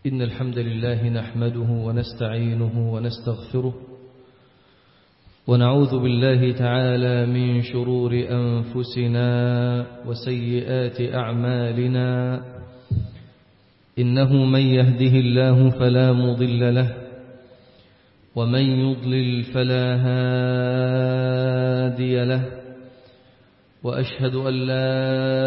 إن الحمد لله نحمده ونستعينه ونستغفره ونعوذ بالله تعالى من شرور أنفسنا وسيئات أعمالنا إنه من يهده الله فلا مضل له ومن يضلل فلا هادي له وأشهد أن لا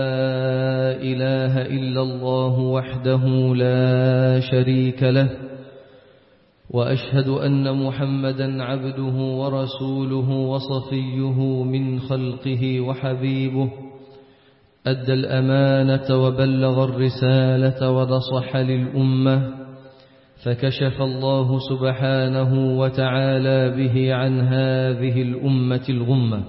إله إلا الله وحده لا شريك له وأشهد أن محمدا عبده ورسوله وصفيه من خلقه وحبيبه أدى الأمانة وبلغ الرسالة ونصح للأمة فكشف الله سبحانه وتعالى به عن هذه الأمة الغمة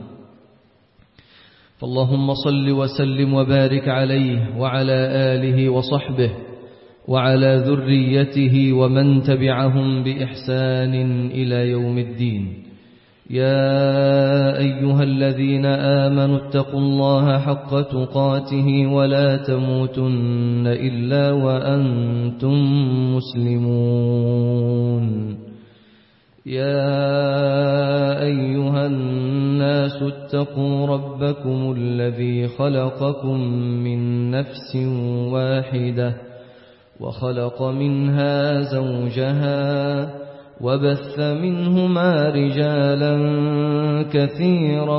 فاللهم صل وسلم وبارك عليه وعلى آله وصحبه وعلى ذريته ومن تبعهم بإحسان إلى يوم الدين يا أيها الذين آمنوا اتقوا الله حق تقاته ولا تموتن إلا وأنتم مسلمون يا أيها الناس اتقوا ربكم الذي خلقكم من نفس واحدة وخلق منها زوجها وبث منهما رجالا كثيرا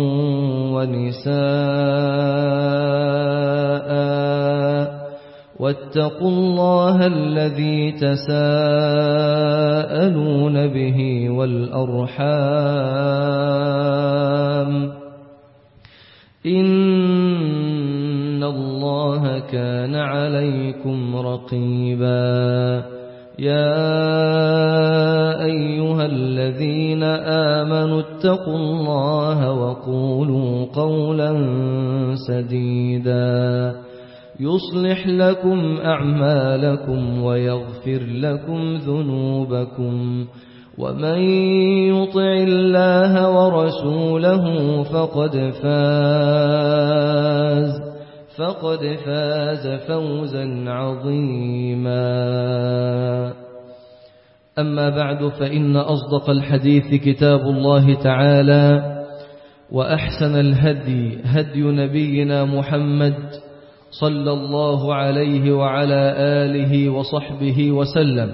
ونساء واتقوا الله الذي تساءلون به والأرحام إن الله كان عليكم رقيبا يا أيها الذين آمنوا اتقوا الله وقولوا قولا سديدا يصلح لكم أعمالكم ويغفر لكم ذنوبكم ومن يطع الله ورسوله فقد فاز فقد فاز فوزا عظيما أما بعد فإن أصدق الحديث كتاب الله تعالى وأحسن الهدي هدي نبينا محمد صلى الله عليه وعلى آله وصحبه وسلم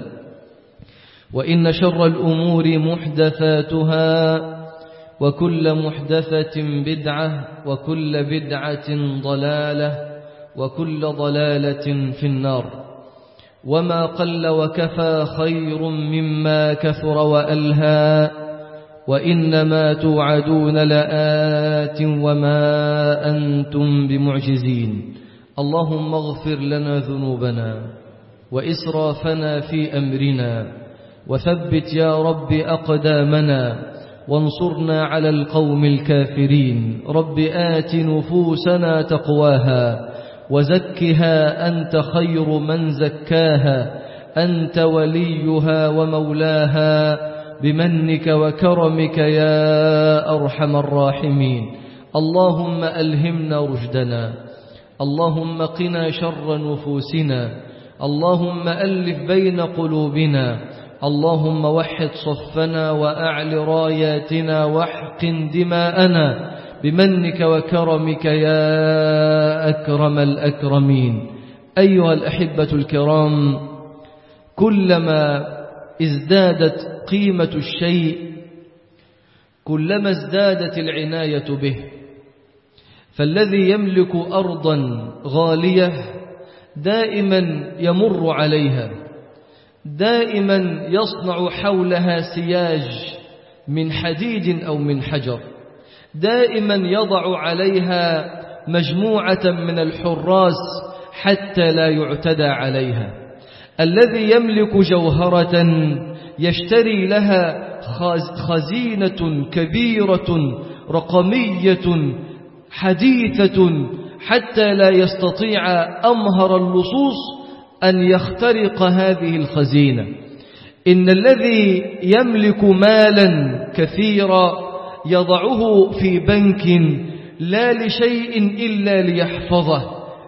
وإن شر الأمور محدثاتها وكل محدثة بدعة وكل بدعة ضلالة وكل ضلالة في النار وما قل وكفى خير مما كثر وألهى وإنما توعدون لآت وما أنتم بمعجزين اللهم اغفر لنا ذنوبنا وإسرافنا في أمرنا وثبت يا رب أقدامنا وانصرنا على القوم الكافرين رب آت نفوسنا تقواها وزكها أنت خير من زكاها أنت وليها ومولاها بمنك وكرمك يا أرحم الراحمين اللهم ألهمنا رشدنا اللهم قنا شر نفوسنا اللهم ألف بين قلوبنا اللهم وحد صفنا وأعل راياتنا واحقن دماءنا بمنك وكرمك يا أكرم الأكرمين أيها الأحبة الكرام كلما ازدادت قيمة الشيء كلما ازدادت العناية به فالذي يملك أرضا غالية دائما يمر عليها دائما يصنع حولها سياج من حديد أو من حجر دائما يضع عليها مجموعة من الحراس حتى لا يعتدى عليها الذي يملك جوهرة يشتري لها خزينة كبيرة رقمية حديثة حتى لا يستطيع أمهر اللصوص أن يخترق هذه الخزينة إن الذي يملك مالا كثيرا يضعه في بنك لا لشيء إلا ليحفظه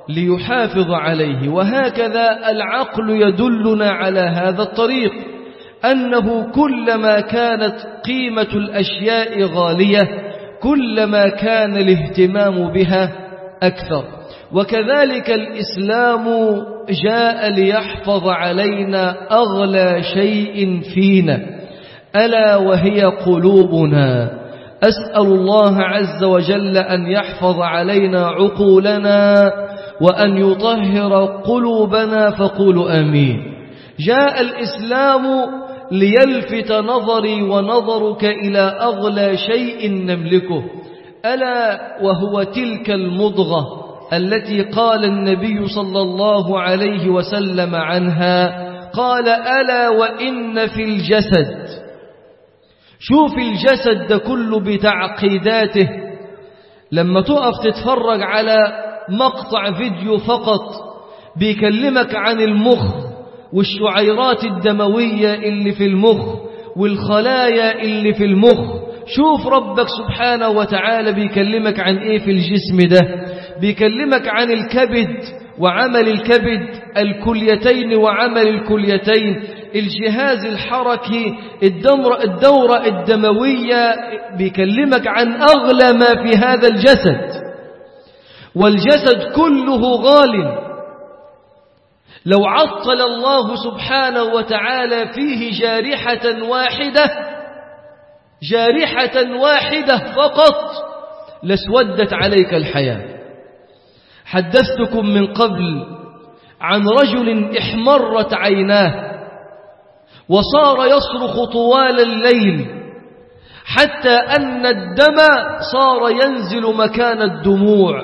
ليحافظ عليه وهكذا العقل يدلنا على هذا الطريق أنه كلما كانت قيمة الأشياء غالية كلما كان الاهتمام بها أكثر وكذلك الإسلام جاء ليحفظ علينا أغلى شيء فينا ألا وهي قلوبنا أسأل الله عز وجل أن يحفظ علينا عقولنا وأن يطهر قلوبنا فقولوا آمين جاء الإسلام ليلفت نظري ونظرك إلى أغلى شيء نملكه ألا وهو تلك المضغة التي قال النبي صلى الله عليه وسلم عنها قال ألا وإن في الجسد شوف الجسد ده كله بتعقيداته لما تقف تتفرج على مقطع فيديو فقط بيكلمك عن المخ والشعيرات الدموية اللي في المخ والخلايا اللي في المخ شوف ربك سبحانه وتعالى بيكلمك عن ايه في الجسم ده بيكلمك عن الكبد وعمل الكبد الكليتين وعمل الكليتين الجهاز الحركي الدورة, الدورة الدموية بيكلمك عن أغلى ما في هذا الجسد والجسد كله غال لو عطل الله سبحانه وتعالى فيه جارحة واحدة جارحة واحدة فقط لسودت عليك الحياة حدثتكم من قبل عن رجل احمرت عيناه وصار يصرخ طوال الليل حتى أن الدم صار ينزل مكان الدموع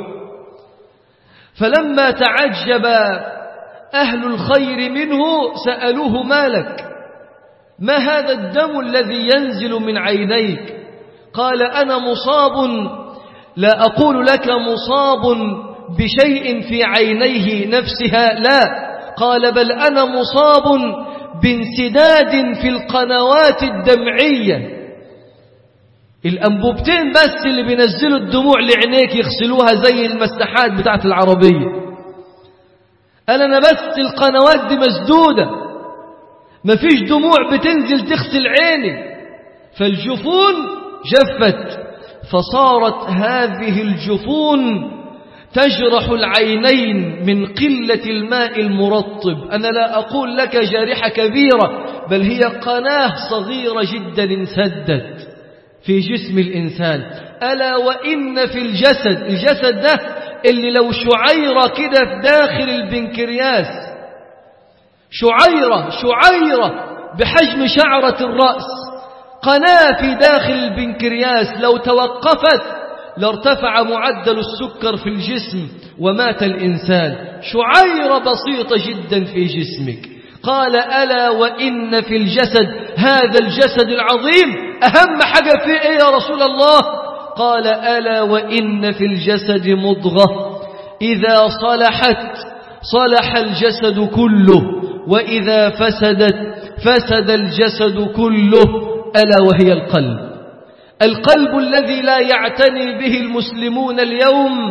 فلما تعجب أهل الخير منه سألوه ما لك ما هذا الدم الذي ينزل من عينيك قال أنا مصاب لا أقول لك مصاب بشيء في عينيه نفسها لا قال بل أنا مصاب بانسداد في القنوات الدمعية الأنبوبتين بس اللي بينزلوا الدموع لعينيك يغسلوها زي المساحات بتاعت العربية قال أنا بس القنوات دي مسدودة مفيش دموع بتنزل تغسل عيني فالجفون جفت فصارت هذه الجفون تجرح العينين من قلة الماء المرطب أنا لا أقول لك جارحة كبيرة بل هي قناة صغيرة جدا انسدت في جسم الإنسان ألا وإن في الجسد الجسد ده اللي لو شعيرة كده في داخل البنكرياس شعيرة شعيرة بحجم شعرة الرأس قناة في داخل البنكرياس لو توقفت لارتفع معدل السكر في الجسم ومات الإنسان شعيرة بسيطة جدا في جسمك قال ألا وإن في الجسد هذا الجسد العظيم أهم حاجة فيه إيه يا رسول الله قال ألا وإن في الجسد مضغة إذا صلحت صلح الجسد كله وإذا فسدت فسد الجسد كله ألا وهي القلب القلب الذي لا يعتني به المسلمون اليوم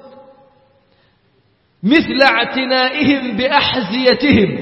مثل اعتنائهم بأحذيتهم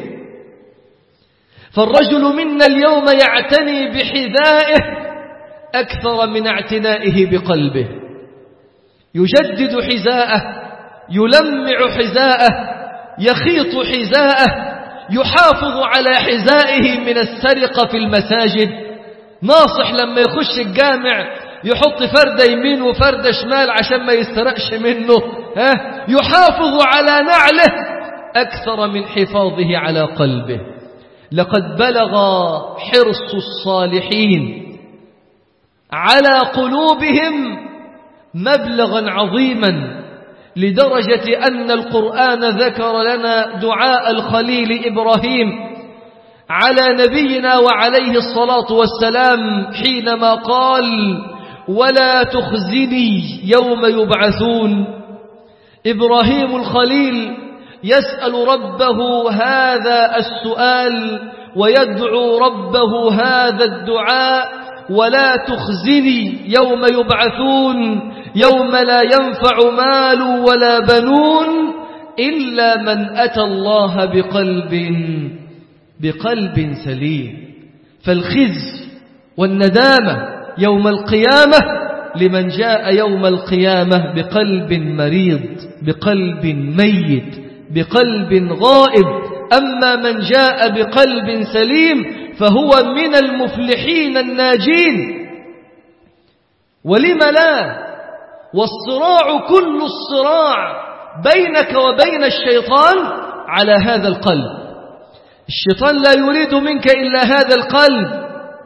فالرجل منا اليوم يعتني بحذائه أكثر من اعتنائه بقلبه يجدد حذاءه يلمع حذاءه يخيط حذاءه يحافظ على حذائه من السرقة في المساجد ناصح لما يخش الجامع يحط فردة يمين وفردة شمال عشان ما يسترقش منه ها يحافظ على نعله أكثر من حفاظه على قلبه لقد بلغ حرص الصالحين على قلوبهم مبلغا عظيما لدرجة أن القرآن ذكر لنا دعاء الخليل إبراهيم على نبينا وعليه الصلاة والسلام حينما قال ولا تخزني يوم يبعثون إبراهيم الخليل يسأل ربه هذا السؤال ويدعو ربه هذا الدعاء ولا تخزني يوم يبعثون يوم لا ينفع مال ولا بنون إلا من أتى الله بقلب بقلب سليم فالخزي والندامة يوم القيامة لمن جاء يوم القيامة بقلب مريض بقلب ميت بقلب غائب أما من جاء بقلب سليم فهو من المفلحين الناجين ولم لا والصراع كل الصراع بينك وبين الشيطان على هذا القلب الشيطان لا يريد منك إلا هذا القلب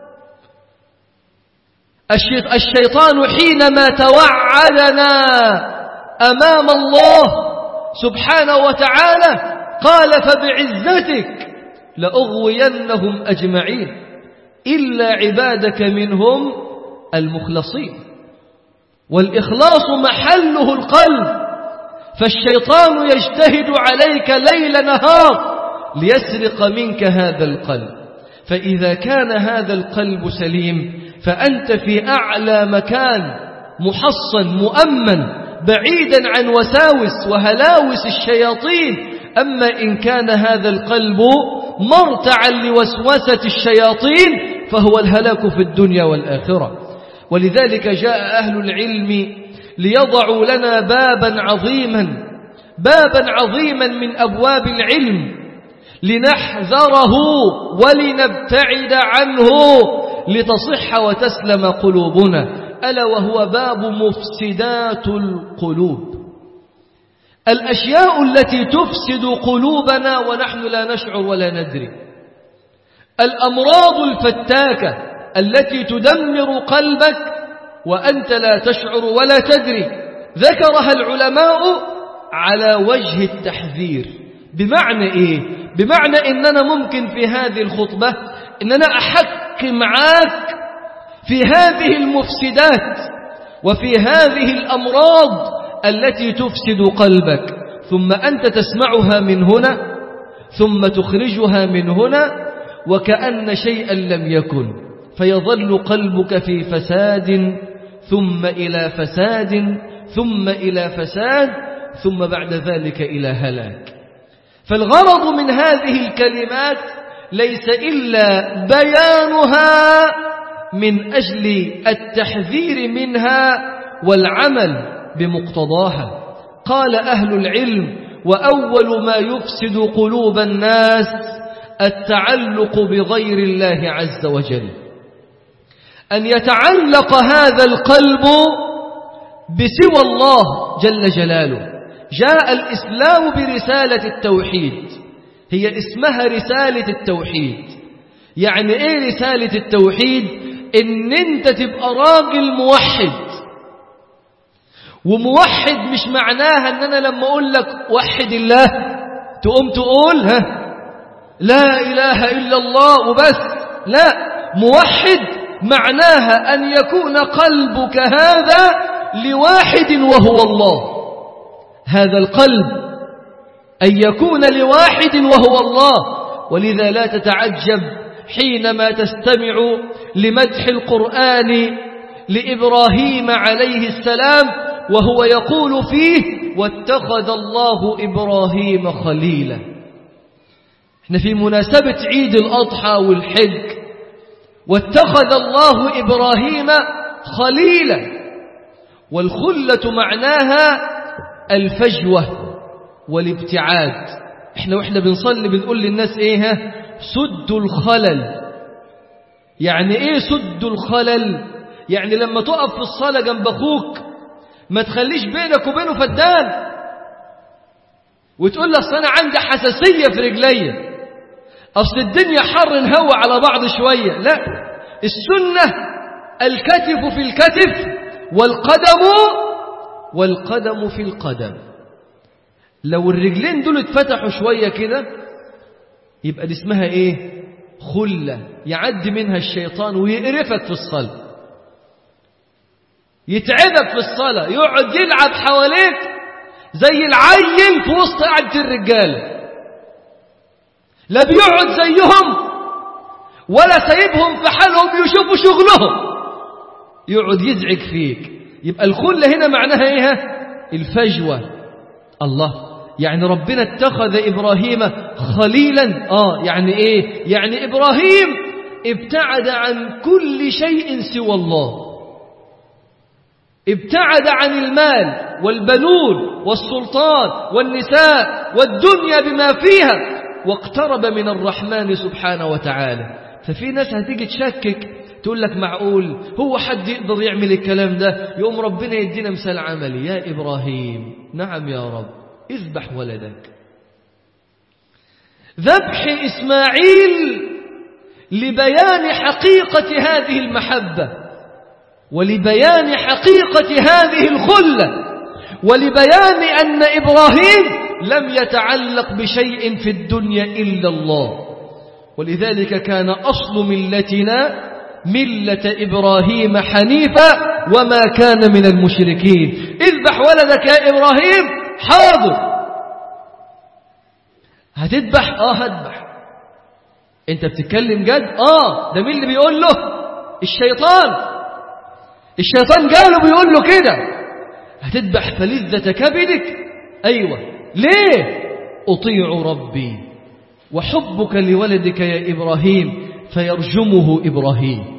الشيطان حينما توعدنا أمام الله سبحانه وتعالى قال فبعزتك لأغوينهم أجمعين إلا عبادك منهم المخلصين والإخلاص محله القلب فالشيطان يجتهد عليك ليل نهار ليسرق منك هذا القلب فإذا كان هذا القلب سليم فأنت في أعلى مكان محصن مؤمن بعيدا عن وساوس وهلاوس الشياطين أما إن كان هذا القلب مرتعا لوسوسة الشياطين فهو الهلاك في الدنيا والآخرة ولذلك جاء أهل العلم ليضعوا لنا بابا عظيما بابا عظيما من أبواب العلم لنحذره ولنبتعد عنه لتصح وتسلم قلوبنا ألا وهو باب مفسدات القلوب الأشياء التي تفسد قلوبنا ونحن لا نشعر ولا ندري الأمراض الفتاكة التي تدمر قلبك وأنت لا تشعر ولا تدري ذكرها العلماء على وجه التحذير بمعنى إيه؟ بمعنى إننا ممكن في هذه الخطبة إننا أحك معاك في هذه المفسدات وفي هذه الأمراض التي تفسد قلبك ثم أنت تسمعها من هنا ثم تخرجها من هنا وكأن شيئا لم يكن فيظل قلبك في فساد ثم إلى فساد ثم إلى فساد ثم بعد ذلك إلى هلاك فالغرض من هذه الكلمات ليس إلا بيانها من أجل التحذير منها والعمل بمقتضاها قال أهل العلم وأول ما يفسد قلوب الناس التعلق بغير الله عز وجل أن يتعلق هذا القلب بسوى الله جل جلاله جاء الإسلام برسالة التوحيد هي اسمها رسالة التوحيد يعني ايه رسالة التوحيد ان انت تبقى راجل موحد وموحد مش معناها ان انا لما اقول لك وحد الله تقوم تقول ها لا اله الا الله وبس لا موحد معناها ان يكون قلبك هذا لواحد وهو الله هذا القلب أن يكون لواحد وهو الله ولذا لا تتعجب حينما تستمع لمدح القرآن لإبراهيم عليه السلام وهو يقول فيه واتخذ الله إبراهيم خليلا احنا في مناسبة عيد الأضحى والحج واتخذ الله إبراهيم خليلا والخلة معناها الفجوة والابتعاد احنا واحنا بنصلي بنقول للناس ايه ها سدوا الخلل يعني ايه سدوا الخلل يعني لما تقف في الصلاة جنب اخوك ما تخليش بينك وبينه فدان وتقول له اصل انا عندي حساسية في رجليا اصل الدنيا حر نهوى على بعض شوية لا السنة الكتف في الكتف والقدم والقدم في القدم لو الرجلين دول اتفتحوا شوية كده يبقى دي اسمها ايه خلة يعدي منها الشيطان ويقرفك في الصلاة يتعبك في الصلاة يقعد يلعب حواليك زي العيل في وسط قعدة الرجال لا بيقعد زيهم ولا سايبهم في حالهم يشوفوا شغلهم يقعد يزعج فيك يبقى الخلة هنا معناها ايه الفجوة الله يعني ربنا اتخذ إبراهيم خليلا آه يعني إيه يعني إبراهيم ابتعد عن كل شيء سوى الله ابتعد عن المال والبنون والسلطان والنساء والدنيا بما فيها واقترب من الرحمن سبحانه وتعالى ففي ناس هتيجي تشكك تقول لك معقول هو حد يقدر يعمل الكلام ده يقوم ربنا يدينا مثال عملي يا إبراهيم نعم يا رب اذبح ولدك ذبح إسماعيل لبيان حقيقة هذه المحبة ولبيان حقيقة هذه الخلة ولبيان أن إبراهيم لم يتعلق بشيء في الدنيا إلا الله ولذلك كان أصل ملتنا ملة إبراهيم حنيفا وما كان من المشركين اذبح ولدك يا إبراهيم حاضر هتذبح آه هذبح انت بتتكلم جد آه ده مين اللي بيقول له الشيطان الشيطان قاله بيقول له كده هتذبح فلذة كبدك أيوة ليه أطيع ربي وحبك لولدك يا إبراهيم فيرجمه إبراهيم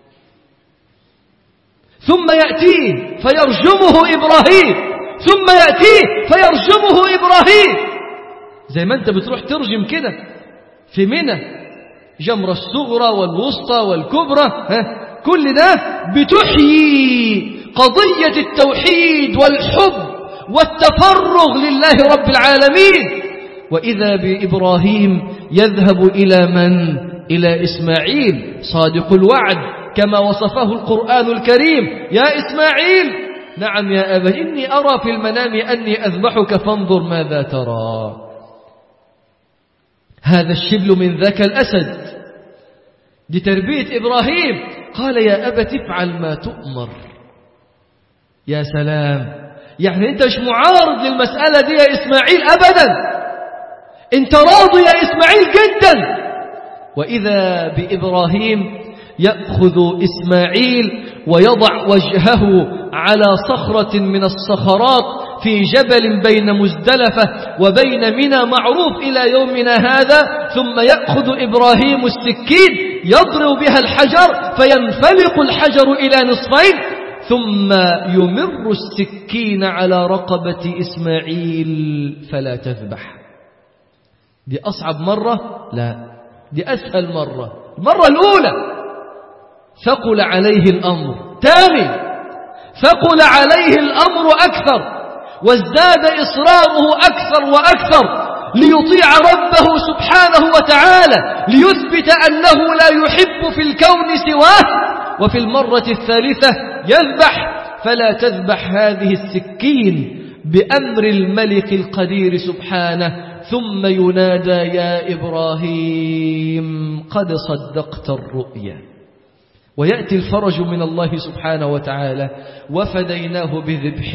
ثم يأتيه فيرجمه إبراهيم ثم يأتيه فيرجمه إبراهيم زي ما أنت بتروح ترجم كده في منى جمرة الصغرى والوسطى والكبرى ها كل ده بتحيي قضية التوحيد والحب والتفرغ لله رب العالمين وإذا بإبراهيم يذهب إلى من؟ إلى إسماعيل صادق الوعد كما وصفه القرآن الكريم يا إسماعيل نعم يا أبا إني أرى في المنام أني أذبحك فانظر ماذا ترى هذا الشبل من ذاك الأسد دي تربية إبراهيم قال يا أبا تفعل ما تؤمر يا سلام يعني أنت مش معارض للمسألة دي يا إسماعيل أبدا أنت راضي يا إسماعيل جدا وإذا بإبراهيم يأخذ إسماعيل ويضع وجهه على صخرة من الصخرات في جبل بين مزدلفة وبين منى معروف إلى يومنا هذا ثم يأخذ إبراهيم السكين يضرب بها الحجر فينفلق الحجر إلى نصفين ثم يمر السكين على رقبة إسماعيل فلا تذبح دي أصعب مرة لا دي أسهل مرة المرة الأولى ثقل عليه الأمر تاني ثقل عليه الأمر أكثر وازداد إصراره أكثر وأكثر ليطيع ربه سبحانه وتعالى ليثبت أنه لا يحب في الكون سواه وفي المرة الثالثة يذبح فلا تذبح هذه السكين بأمر الملك القدير سبحانه ثم ينادى يا إبراهيم قد صدقت الرؤيا ويأتي الفرج من الله سبحانه وتعالى وفديناه بذبح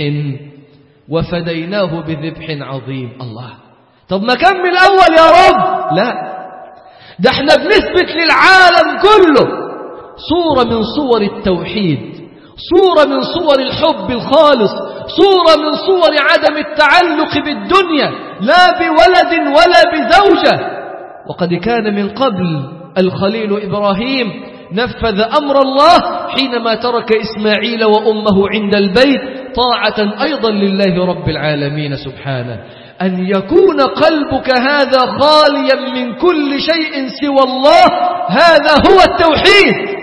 وفديناه بذبح عظيم الله طب ما كمل أول يا رب لا ده احنا بنثبت للعالم كله صورة من صور التوحيد صورة من صور الحب الخالص صورة من صور عدم التعلق بالدنيا لا بولد ولا بزوجة وقد كان من قبل الخليل إبراهيم نفذ أمر الله حينما ترك إسماعيل وأمه عند البيت طاعة أيضا لله رب العالمين سبحانه أن يكون قلبك هذا خاليا من كل شيء سوى الله هذا هو التوحيد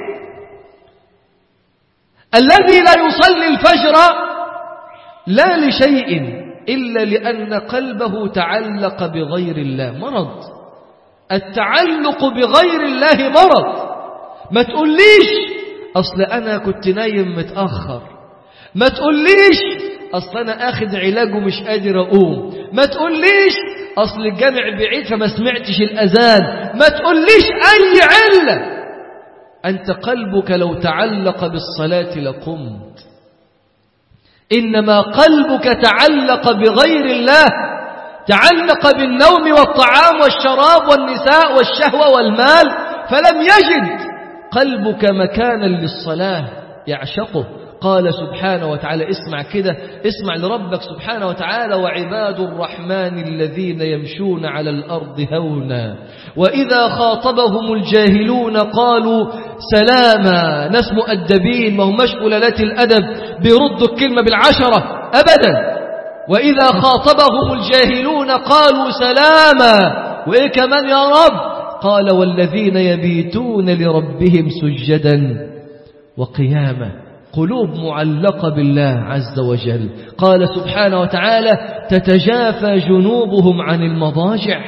الذي لا يصلي الفجر لا لشيء إلا لأن قلبه تعلق بغير الله مرض التعلق بغير الله مرض ما تقوليش أصل أنا كنت نايم متأخر ما تقوليش أصل أنا أخذ علاج ومش قادر أقوم ما تقوليش أصل الجامع بعيد فما سمعتش الأذان ما تقوليش أي علة أنت قلبك لو تعلق بالصلاة لقمت إنما قلبك تعلق بغير الله تعلق بالنوم والطعام والشراب والنساء والشهوة والمال فلم يجد قلبك مكانا للصلاة يعشقه قال سبحانه وتعالى اسمع كده اسمع لربك سبحانه وتعالى وعباد الرحمن الذين يمشون على الأرض هونا وإذا خاطبهم الجاهلون قالوا سلاما ناس مؤدبين ما هماش قلالات الأدب بيردوا الكلمة بالعشرة أبدا وإذا خاطبهم الجاهلون قالوا سلاما وإيه كمان يا رب قال والذين يبيتون لربهم سجدا وقياما قلوب معلقة بالله عز وجل قال سبحانه وتعالى تتجافى جنوبهم عن المضاجع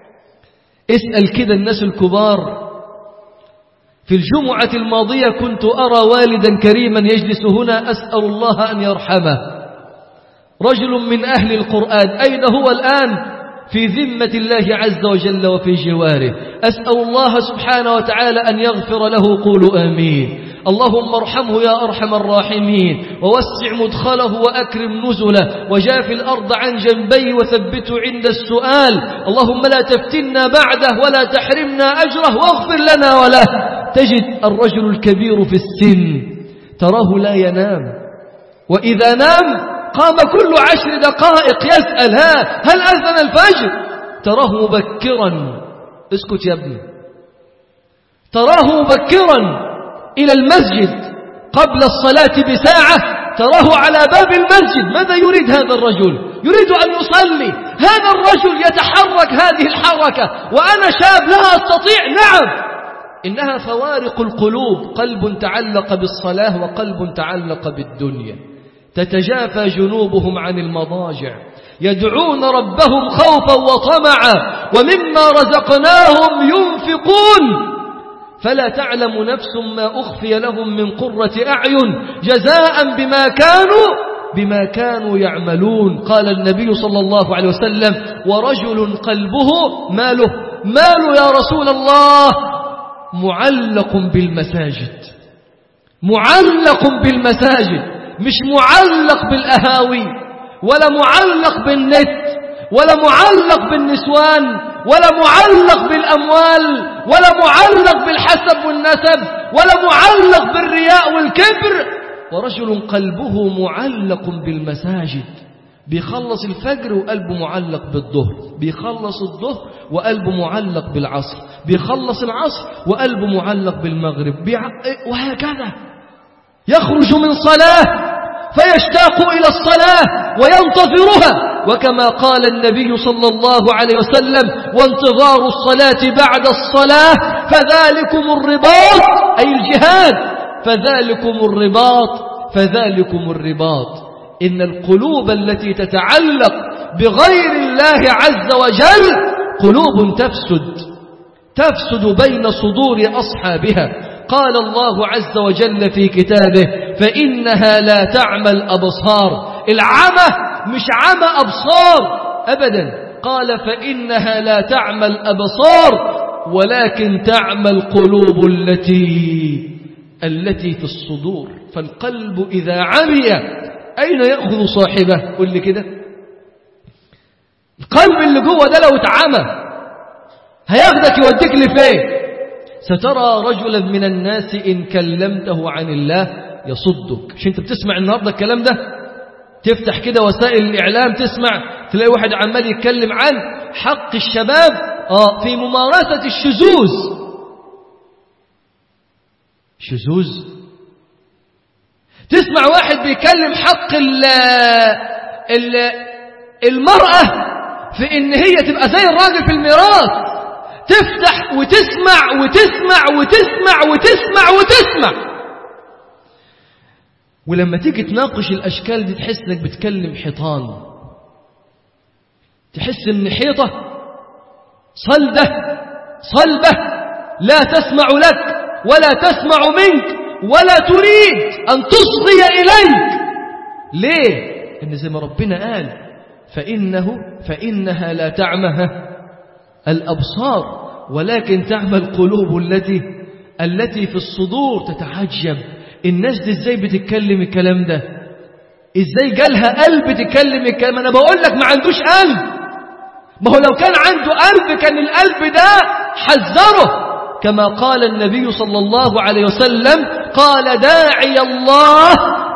اسأل كده الناس الكبار في الجمعة الماضية كنت أرى والدا كريما يجلس هنا أسأل الله أن يرحمه رجل من أهل القرآن أين هو الآن في ذمة الله عز وجل وفي جواره أسأل الله سبحانه وتعالى أن يغفر له قولوا آمين اللهم ارحمه يا أرحم الراحمين ووسع مدخله وأكرم نزله وجاف الأرض عن جنبي وثبته عند السؤال اللهم لا تفتنا بعده ولا تحرمنا أجره واغفر لنا وله تجد الرجل الكبير في السن تراه لا ينام وإذا نام قام كل عشر دقائق يسأل ها هل أذن الفجر تراه مبكرا اسكت يا ابني تراه مبكرا إلى المسجد قبل الصلاة بساعة تراه على باب المسجد ماذا يريد هذا الرجل يريد أن يصلي هذا الرجل يتحرك هذه الحركة وأنا شاب لا أستطيع نعم إنها فوارق القلوب قلب تعلق بالصلاة وقلب تعلق بالدنيا تتجافى جنوبهم عن المضاجع يدعون ربهم خوفا وطمعا ومما رزقناهم ينفقون فلا تعلم نفس ما أخفي لهم من قرة أعين جزاء بما كانوا بما كانوا يعملون قال النبي صلى الله عليه وسلم ورجل قلبه ماله ماله يا رسول الله معلق بالمساجد معلق بالمساجد مش معلق بالأهاوي ولا معلق بالنت ولا معلق بالنسوان ولا معلق بالأموال ولا معلق بالحسب والنسب ولا معلق بالرياء والكبر ورجل قلبه معلق بالمساجد بيخلص الفجر وقلبه معلق بالظهر بيخلص الظهر وقلبه معلق بالعصر بيخلص العصر وقلبه معلق بالمغرب بيع... وهكذا يخرج من صلاة فيشتاق إلى الصلاة وينتظرها وكما قال النبي صلى الله عليه وسلم وانتظار الصلاة بعد الصلاة فذلكم الرباط أي الجهاد فذلكم الرباط فذلكم الرباط إن القلوب التي تتعلق بغير الله عز وجل قلوب تفسد تفسد بين صدور أصحابها قال الله عز وجل في كتابه فإنها لا تعمى الأبصار العمى مش عمى أبصار أبدا قال فإنها لا تعمى الأبصار ولكن تعمى القلوب التي التي في الصدور فالقلب إذا عمي أين يأخذ صاحبه قل لي كده القلب اللي جوه ده لو اتعمى هياخدك يوديك لفين سترى رجلا من الناس إن كلمته عن الله يصدك مش انت بتسمع النهاردة الكلام ده تفتح كده وسائل الإعلام تسمع تلاقي واحد عمال يتكلم عن حق الشباب آه في ممارسة الشذوذ شذوذ تسمع واحد بيكلم حق ال ال المرأة في ان هي تبقى زي الراجل في الميراث تفتح وتسمع وتسمع وتسمع وتسمع وتسمع ولما تيجي تناقش الأشكال دي تحس انك بتكلم حيطان تحس ان حيطة صلدة صلبة لا تسمع لك ولا تسمع منك ولا تريد أن تصغي إليك ليه؟ إن زي ما ربنا قال فإنه فإنها لا تعمى الأبصار ولكن تعمى القلوب التي التي في الصدور تتعجب الناس دي ازاي بتتكلم الكلام ده ازاي جالها قلب تتكلم الكلام انا بقول لك ما عندوش قلب ما هو لو كان عنده قلب كان القلب ده حذره كما قال النبي صلى الله عليه وسلم قال داعي الله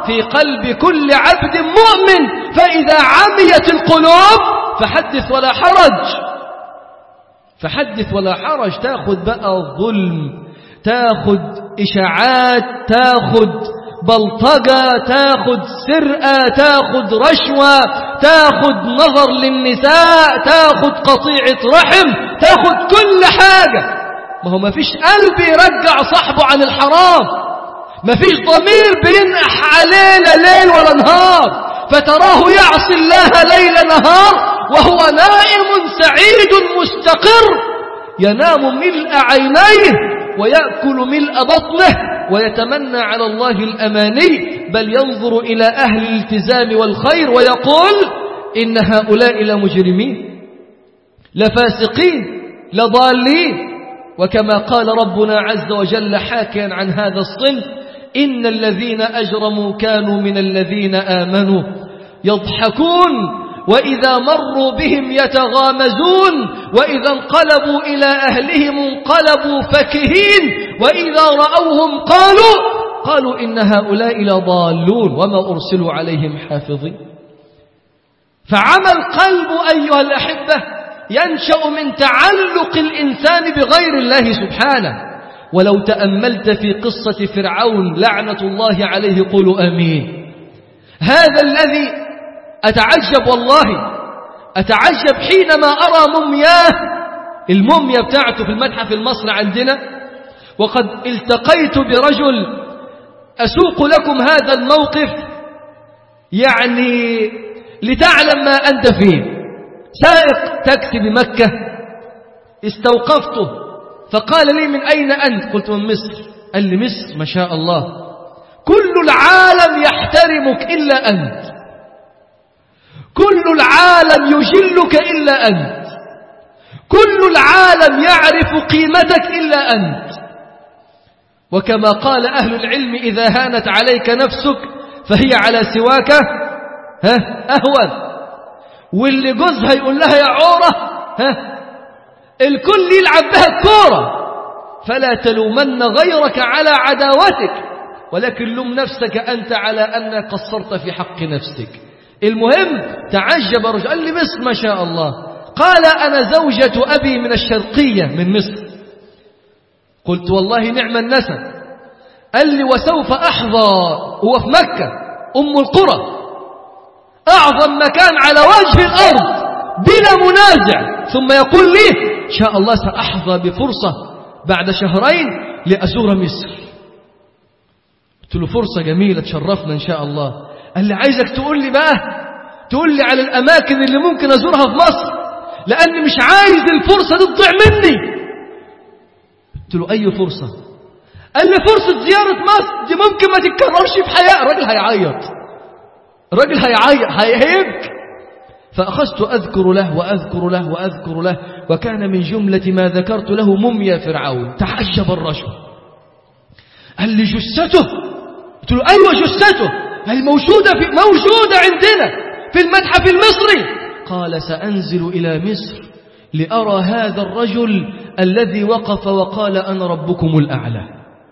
في قلب كل عبد مؤمن فإذا عميت القلوب فحدث ولا حرج فحدث ولا حرج تاخذ بقى الظلم تاخذ إشاعات تاخذ بلطجة تاخذ سرقة تاخذ رشوة تاخذ نظر للنساء تاخذ قطيعة رحم تاخذ كل حاجة ما هو ما فيش قلب يرجع صاحبه عن الحرام ما فيش ضمير بينقح عليه لا ليل ولا نهار فتراه يعصي الله ليل نهار وهو نائم سعيد مستقر ينام ملء عينيه ويأكل ملء بطنه ويتمنى على الله الأماني بل ينظر إلى أهل الالتزام والخير ويقول إن هؤلاء لمجرمين لفاسقين لضالين وكما قال ربنا عز وجل حاكيا عن هذا الصنف إن الذين أجرموا كانوا من الذين آمنوا يضحكون وإذا مروا بهم يتغامزون وإذا انقلبوا إلى أهلهم انقلبوا فكهين وإذا رأوهم قالوا قالوا إن هؤلاء لضالون وما أرسلوا عليهم حافظين فعمى القلب أيها الأحبة ينشأ من تعلق الإنسان بغير الله سبحانه ولو تأملت في قصة فرعون لعنة الله عليه قولوا آمين هذا الذي أتعجب والله أتعجب حينما أرى مومياه الموميا بتاعته في المتحف المصري عندنا وقد التقيت برجل أسوق لكم هذا الموقف يعني لتعلم ما أنت فيه سائق تاكسي بمكة استوقفته فقال لي من أين أنت قلت من مصر قال لي مصر ما شاء الله كل العالم يحترمك إلا أنت كل العالم يجلك إلا أنت كل العالم يعرف قيمتك إلا أنت وكما قال أهل العلم إذا هانت عليك نفسك فهي على سواك ها أهون واللي جوزها يقول لها يا عورة ها الكل يلعب بها الكورة فلا تلومن غيرك على عداوتك ولكن لوم نفسك أنت على أنك قصرت في حق نفسك المهم تعجب رجل قال لي مصر ما شاء الله قال أنا زوجة أبي من الشرقية من مصر قلت والله نعم النسب قال لي وسوف أحظى هو في مكة أم القرى أعظم مكان على وجه الأرض بلا منازع ثم يقول لي إن شاء الله سأحظى بفرصة بعد شهرين لأزور مصر قلت له فرصة جميلة تشرفنا إن شاء الله قال لي عايزك تقول لي بقى تقول لي على الأماكن اللي ممكن أزورها في مصر لأني مش عايز الفرصة دي تضيع مني قلت له أي فرصة قال لي فرصة زيارة مصر دي ممكن ما تتكررش في حياة الراجل هيعيط الراجل هيعيط هيهيبك فأخذت أذكر له وأذكر له وأذكر له وكان من جملة ما ذكرت له مميا فرعون تعجب الرجل قال لي جثته قلت له أيوة جثته هي موجودة, في موجودة عندنا في المتحف المصري قال سأنزل إلى مصر لأرى هذا الرجل الذي وقف وقال أنا ربكم الأعلى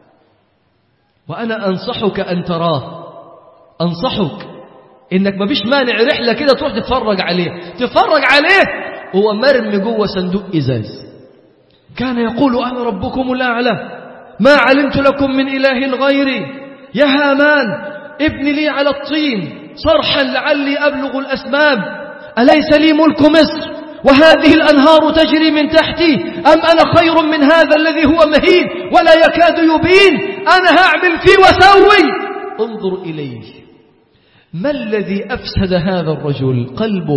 وأنا أنصحك أن تراه أنصحك إنك ما فيش مانع رحلة كده تروح تتفرج عليه تتفرج عليه هو مرمي جوه صندوق إزاز كان يقول أنا ربكم الأعلى ما علمت لكم من إله غيري يا هامان ابن لي على الطين صرحا لعلي أبلغ الأسباب أليس لي ملك مصر وهذه الأنهار تجري من تحتي أم أنا خير من هذا الذي هو مهين ولا يكاد يبين أنا هعمل فيه وسوي انظر إليه ما الذي أفسد هذا الرجل قلبه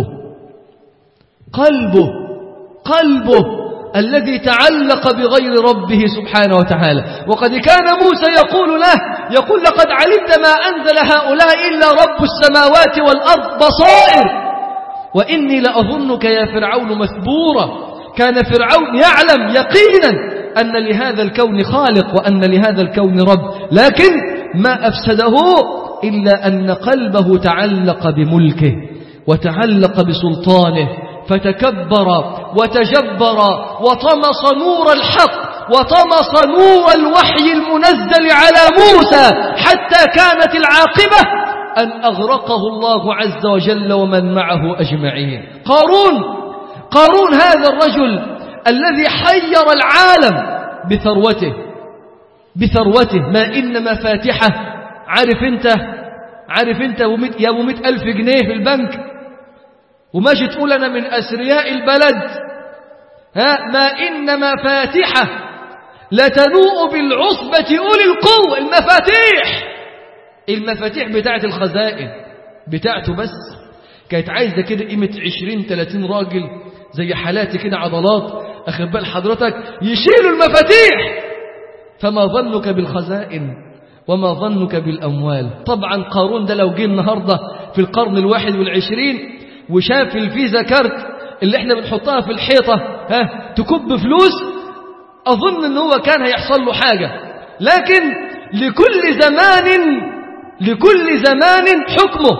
قلبه قلبه الذي تعلق بغير ربه سبحانه وتعالى وقد كان موسى يقول له يقول لقد علمت ما أنزل هؤلاء إلا رب السماوات والأرض بصائر وإني لأظنك يا فرعون مثبورا كان فرعون يعلم يقينا أن لهذا الكون خالق وأن لهذا الكون رب لكن ما أفسده إلا أن قلبه تعلق بملكه وتعلق بسلطانه فتكبر وتجبر وطمس نور الحق وطمس نور الوحي المنزل على موسى حتى كانت العاقبة أن أغرقه الله عز وجل ومن معه أجمعين قارون قارون هذا الرجل الذي حير العالم بثروته بثروته ما إن مفاتحه عارف أنت عارف أنت يا أبو مئة ألف جنيه في البنك وماشي تقول أنا من أسرياء البلد ها ما إن مفاتحه لتنوء بالعصبة أولي القوة المفاتيح المفاتيح بتاعت الخزائن بتاعته بس كانت عايزة كده قيمة 20 30 راجل زي حالاتي كده عضلات أخذ بال حضرتك يشيلوا المفاتيح فما ظنك بالخزائن وما ظنك بالأموال طبعا قارون ده لو جه النهاردة في القرن الواحد والعشرين وشاف الفيزا كارت اللي احنا بنحطها في الحيطة ها تكب فلوس أظن ان هو كان هيحصل له حاجة لكن لكل زمان لكل زمان حكمه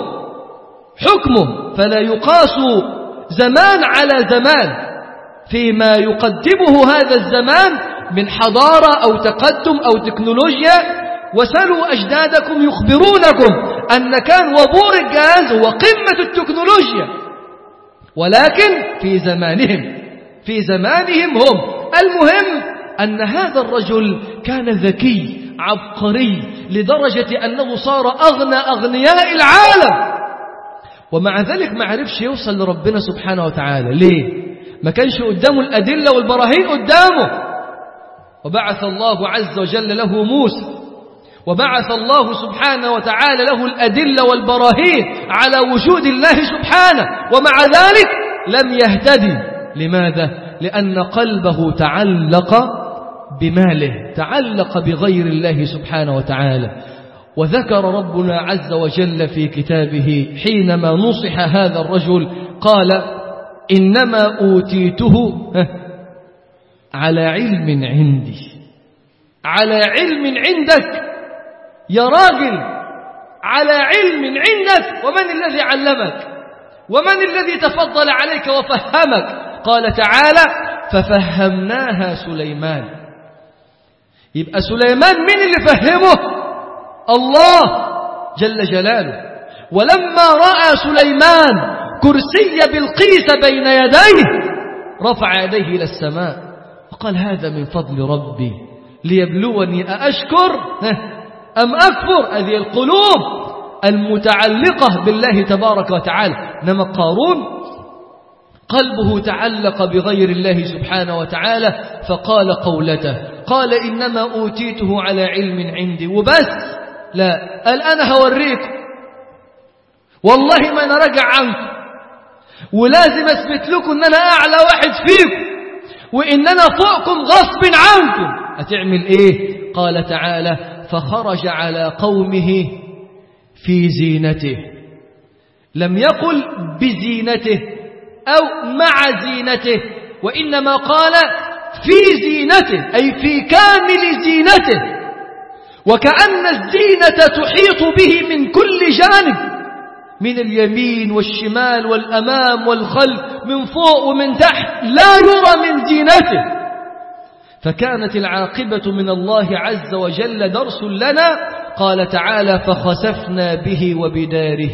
حكمه فلا يقاس زمان على زمان فيما يقدمه هذا الزمان من حضارة أو تقدم أو تكنولوجيا وسلوا أجدادكم يخبرونكم أن كان وبور الجهاز هو قمة التكنولوجيا ولكن في زمانهم في زمانهم هم المهم أن هذا الرجل كان ذكي عبقري لدرجة أنه صار أغنى أغنياء العالم ومع ذلك ما عرفش يوصل لربنا سبحانه وتعالى ليه؟ ما كانش قدامه الأدلة والبراهين قدامه وبعث الله عز وجل له موسى وبعث الله سبحانه وتعالى له الأدلة والبراهين على وجود الله سبحانه ومع ذلك لم يهتدي لماذا؟ لأن قلبه تعلق بماله تعلق بغير الله سبحانه وتعالى وذكر ربنا عز وجل في كتابه حينما نصح هذا الرجل قال إنما أوتيته على علم عندي على علم عندك يا راجل على علم عندك ومن الذي علمك ومن الذي تفضل عليك وفهمك قال تعالى ففهمناها سليمان يبقى سليمان من اللي فهمه الله جل جلاله ولما رأى سليمان كرسي بلقيس بين يديه رفع يديه إلى السماء وقال هذا من فضل ربي ليبلوني أأشكر أم أكفر هذه القلوب المتعلقة بالله تبارك وتعالى نما قارون قلبه تعلق بغير الله سبحانه وتعالى فقال قولته قال إنما أوتيته على علم عندي وبس لا قال أنا هوريكم والله ما أنا رجع عنكم ولازم أثبت لكم أن أنا أعلى واحد فيكم وإن أنا فوقكم غصب عنكم هتعمل إيه قال تعالى فخرج على قومه في زينته لم يقل بزينته أو مع زينته وإنما قال في زينته أي في كامل زينته وكأن الزينة تحيط به من كل جانب من اليمين والشمال والأمام والخلف من فوق ومن تحت لا يرى من زينته فكانت العاقبة من الله عز وجل درس لنا قال تعالى فخسفنا به وبداره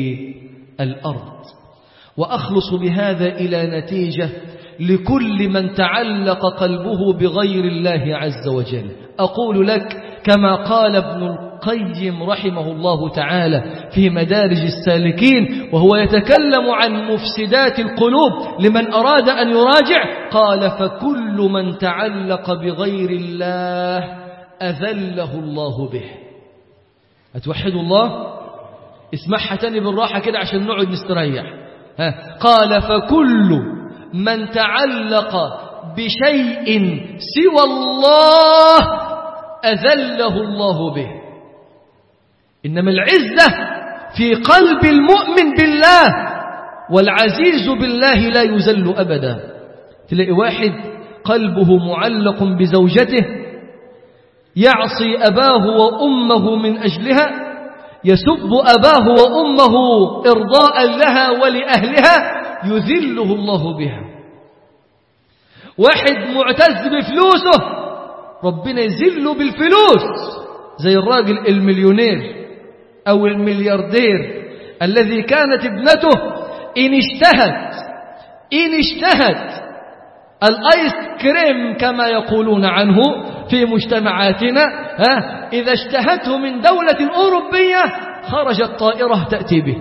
الأرض وأخلص بهذا إلى نتيجة لكل من تعلق قلبه بغير الله عز وجل أقول لك كما قال ابن القيم رحمه الله تعالى في مدارج السالكين وهو يتكلم عن مفسدات القلوب لمن أراد أن يراجع قال فكل من تعلق بغير الله أذله الله به أتوحد الله اسمعها تاني بالراحة كده عشان نقعد نستريح ها قال فكل من تعلق بشيء سوى الله أذله الله به إنما العزة في قلب المؤمن بالله والعزيز بالله لا يزل أبدا تلاقي واحد قلبه معلق بزوجته يعصي أباه وأمه من أجلها يسب أباه وأمه إرضاء لها ولأهلها يذله الله بها واحد معتز بفلوسه ربنا يذله بالفلوس زي الراجل المليونير أو الملياردير الذي كانت ابنته إن اشتهت إن اشتهت الآيس كريم كما يقولون عنه في مجتمعاتنا ها إذا اشتهته من دولة أوروبية خرجت طائرة تأتي به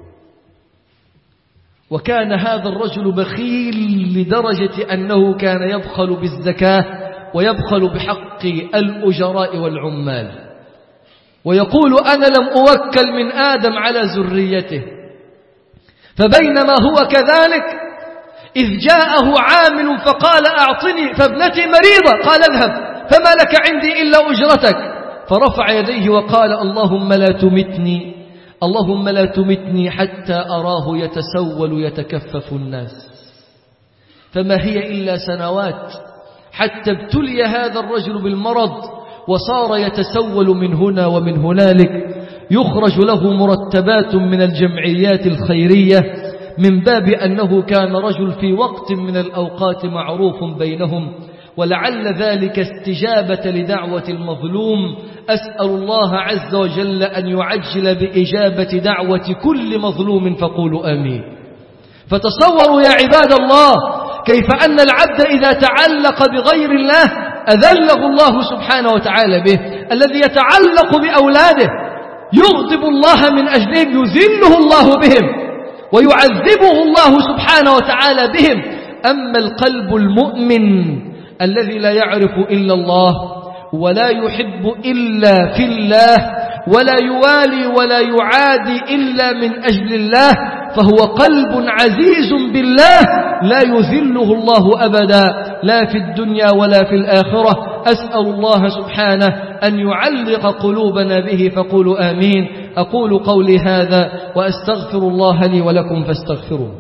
وكان هذا الرجل بخيل لدرجة أنه كان يبخل بالزكاة ويبخل بحق الأجراء والعمال ويقول أنا لم أوكل من آدم على ذريته فبينما هو كذلك إذ جاءه عامل فقال أعطني فابنتي مريضة قال اذهب فما لك عندي إلا أجرتك فرفع يديه وقال اللهم لا تمتني اللهم لا تمتني حتى أراه يتسول يتكفف الناس فما هي إلا سنوات حتى ابتلي هذا الرجل بالمرض وصار يتسول من هنا ومن هنالك يخرج له مرتبات من الجمعيات الخيرية من باب أنه كان رجل في وقت من الأوقات معروف بينهم ولعل ذلك استجابة لدعوة المظلوم أسأل الله عز وجل أن يعجل بإجابة دعوة كل مظلوم فقولوا آمين فتصوروا يا عباد الله كيف أن العبد إذا تعلق بغير الله أذله الله سبحانه وتعالى به الذي يتعلق بأولاده يغضب الله من أجلهم يذله الله بهم ويعذبه الله سبحانه وتعالى بهم أما القلب المؤمن الذي لا يعرف إلا الله ولا يحب إلا في الله ولا يوالي ولا يعادي إلا من أجل الله فهو قلب عزيز بالله لا يذله الله أبدا لا في الدنيا ولا في الآخرة أسأل الله سبحانه أن يعلق قلوبنا به فقولوا آمين أقول قولي هذا وأستغفر الله لي ولكم فاستغفروه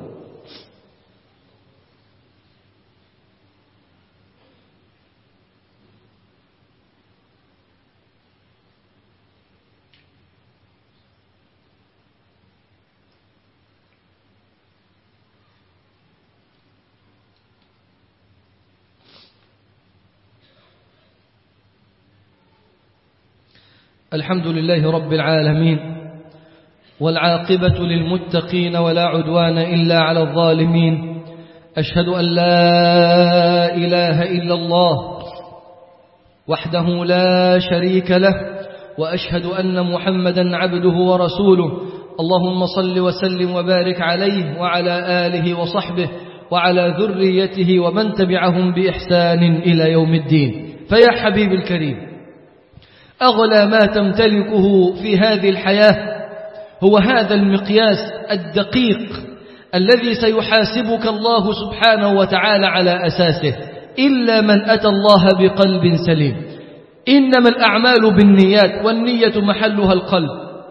الحمد لله رب العالمين والعاقبة للمتقين ولا عدوان إلا على الظالمين أشهد أن لا إله إلا الله وحده لا شريك له وأشهد أن محمدا عبده ورسوله اللهم صل وسلم وبارك عليه وعلى آله وصحبه وعلى ذريته ومن تبعهم بإحسان إلى يوم الدين فيا حبيب الكريم أغلى ما تمتلكه في هذه الحياة هو هذا المقياس الدقيق الذي سيحاسبك الله سبحانه وتعالى على أساسه إلا من أتى الله بقلب سليم إنما الأعمال بالنيات والنية محلها القلب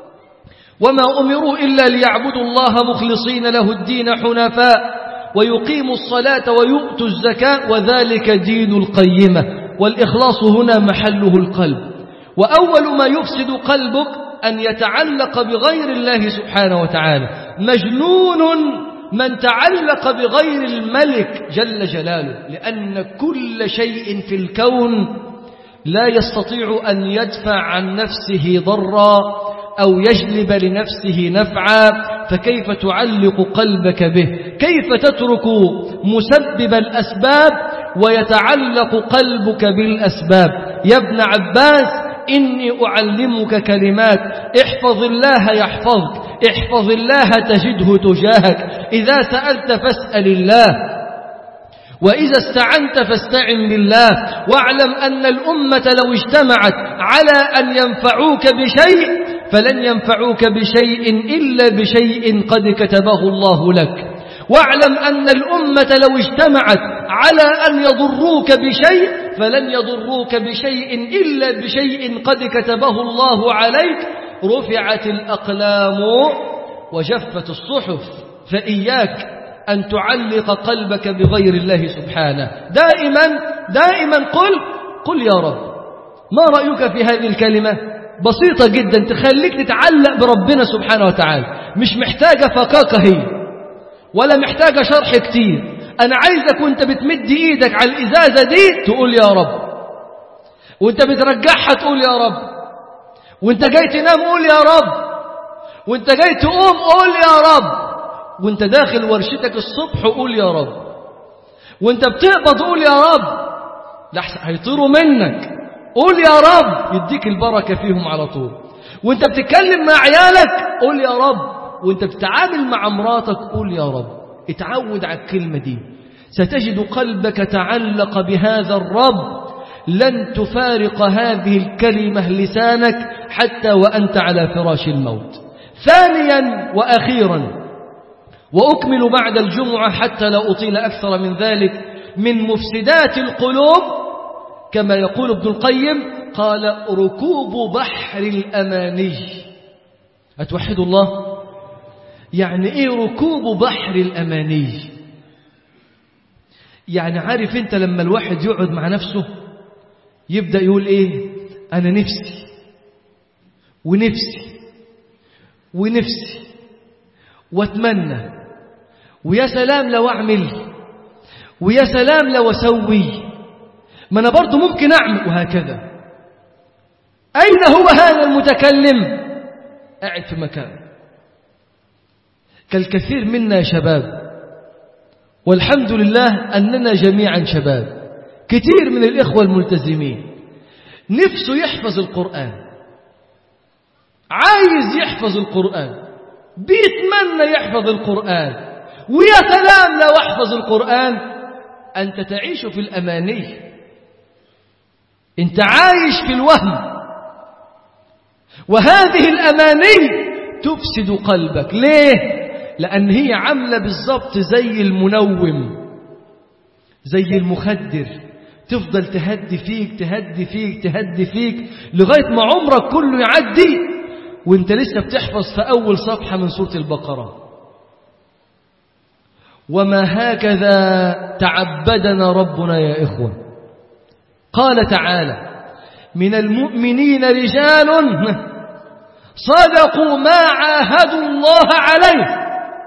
وما أمروا إلا ليعبدوا الله مخلصين له الدين حنفاء ويقيموا الصلاة ويؤتوا الزكاة وذلك دين القيمة والإخلاص هنا محله القلب وأول ما يفسد قلبك أن يتعلق بغير الله سبحانه وتعالى مجنون من تعلق بغير الملك جل جلاله لأن كل شيء في الكون لا يستطيع أن يدفع عن نفسه ضرا أو يجلب لنفسه نفعا فكيف تعلق قلبك به كيف تترك مسبب الأسباب ويتعلق قلبك بالأسباب يا ابن عباس إني أعلمك كلمات احفظ الله يحفظك احفظ الله تجده تجاهك إذا سألت فاسأل الله وإذا استعنت فاستعن بالله واعلم أن الأمة لو اجتمعت على أن ينفعوك بشيء فلن ينفعوك بشيء إلا بشيء قد كتبه الله لك واعلم أن الأمة لو اجتمعت على أن يضروك بشيء فلن يضروك بشيء إلا بشيء قد كتبه الله عليك رفعت الأقلام وجفت الصحف فإياك أن تعلق قلبك بغير الله سبحانه دائما دائما قل قل يا رب ما رأيك في هذه الكلمة بسيطة جدا تخليك تتعلق بربنا سبحانه وتعالى مش محتاجة فكاكة هي ولا محتاجة شرح كتير أنا عايزك وانت بتمد إيدك على الإزازة دي تقول يا رب وانت بترجعها تقول يا رب وانت جاي تنام قول يا رب وانت جاي تقوم قول يا رب وانت داخل ورشتك الصبح قول يا رب وانت بتقبض قول يا رب لحسن هيطيروا منك قول يا رب يديك البركة فيهم على طول وانت بتتكلم مع عيالك قول يا رب وانت بتتعامل مع مراتك قول يا رب اتعود على الكلمة دي ستجد قلبك تعلق بهذا الرب لن تفارق هذه الكلمة لسانك حتى وأنت على فراش الموت ثانيا وأخيرا وأكمل بعد الجمعة حتى لا أطيل أكثر من ذلك من مفسدات القلوب كما يقول ابن القيم قال ركوب بحر الأماني أتوحد الله يعني إيه ركوب بحر الأماني يعني عارف أنت لما الواحد يقعد مع نفسه يبدأ يقول إيه أنا نفسي ونفسي ونفسي واتمنى ويا سلام لو أعمل ويا سلام لو أسوي ما أنا برضو ممكن أعمل وهكذا أين هو هذا المتكلم قاعد في مكان كالكثير منا يا شباب والحمد لله أننا جميعا شباب كثير من الإخوة الملتزمين نفسه يحفظ القرآن عايز يحفظ القرآن بيتمنى يحفظ القرآن ويا سلام لو احفظ القرآن أنت تعيش في الأماني أنت عايش في الوهم وهذه الأماني تفسد قلبك ليه؟ لأن هي عاملة بالضبط زي المنوم زي المخدر تفضل تهدي فيك تهدي فيك تهدي فيك لغاية ما عمرك كله يعدي وانت لسه بتحفظ في أول صفحة من سورة البقرة وما هكذا تعبدنا ربنا يا إخوة قال تعالى من المؤمنين رجال صدقوا ما عاهدوا الله عليه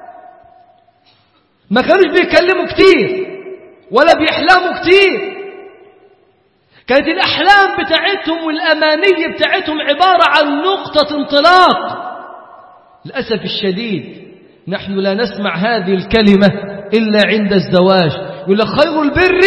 ما كانوش بيتكلموا كتير ولا بيحلموا كتير كانت الأحلام بتاعتهم والأماني بتاعتهم عبارة عن نقطة انطلاق للأسف الشديد نحن لا نسمع هذه الكلمة إلا عند الزواج يقول لك خير البر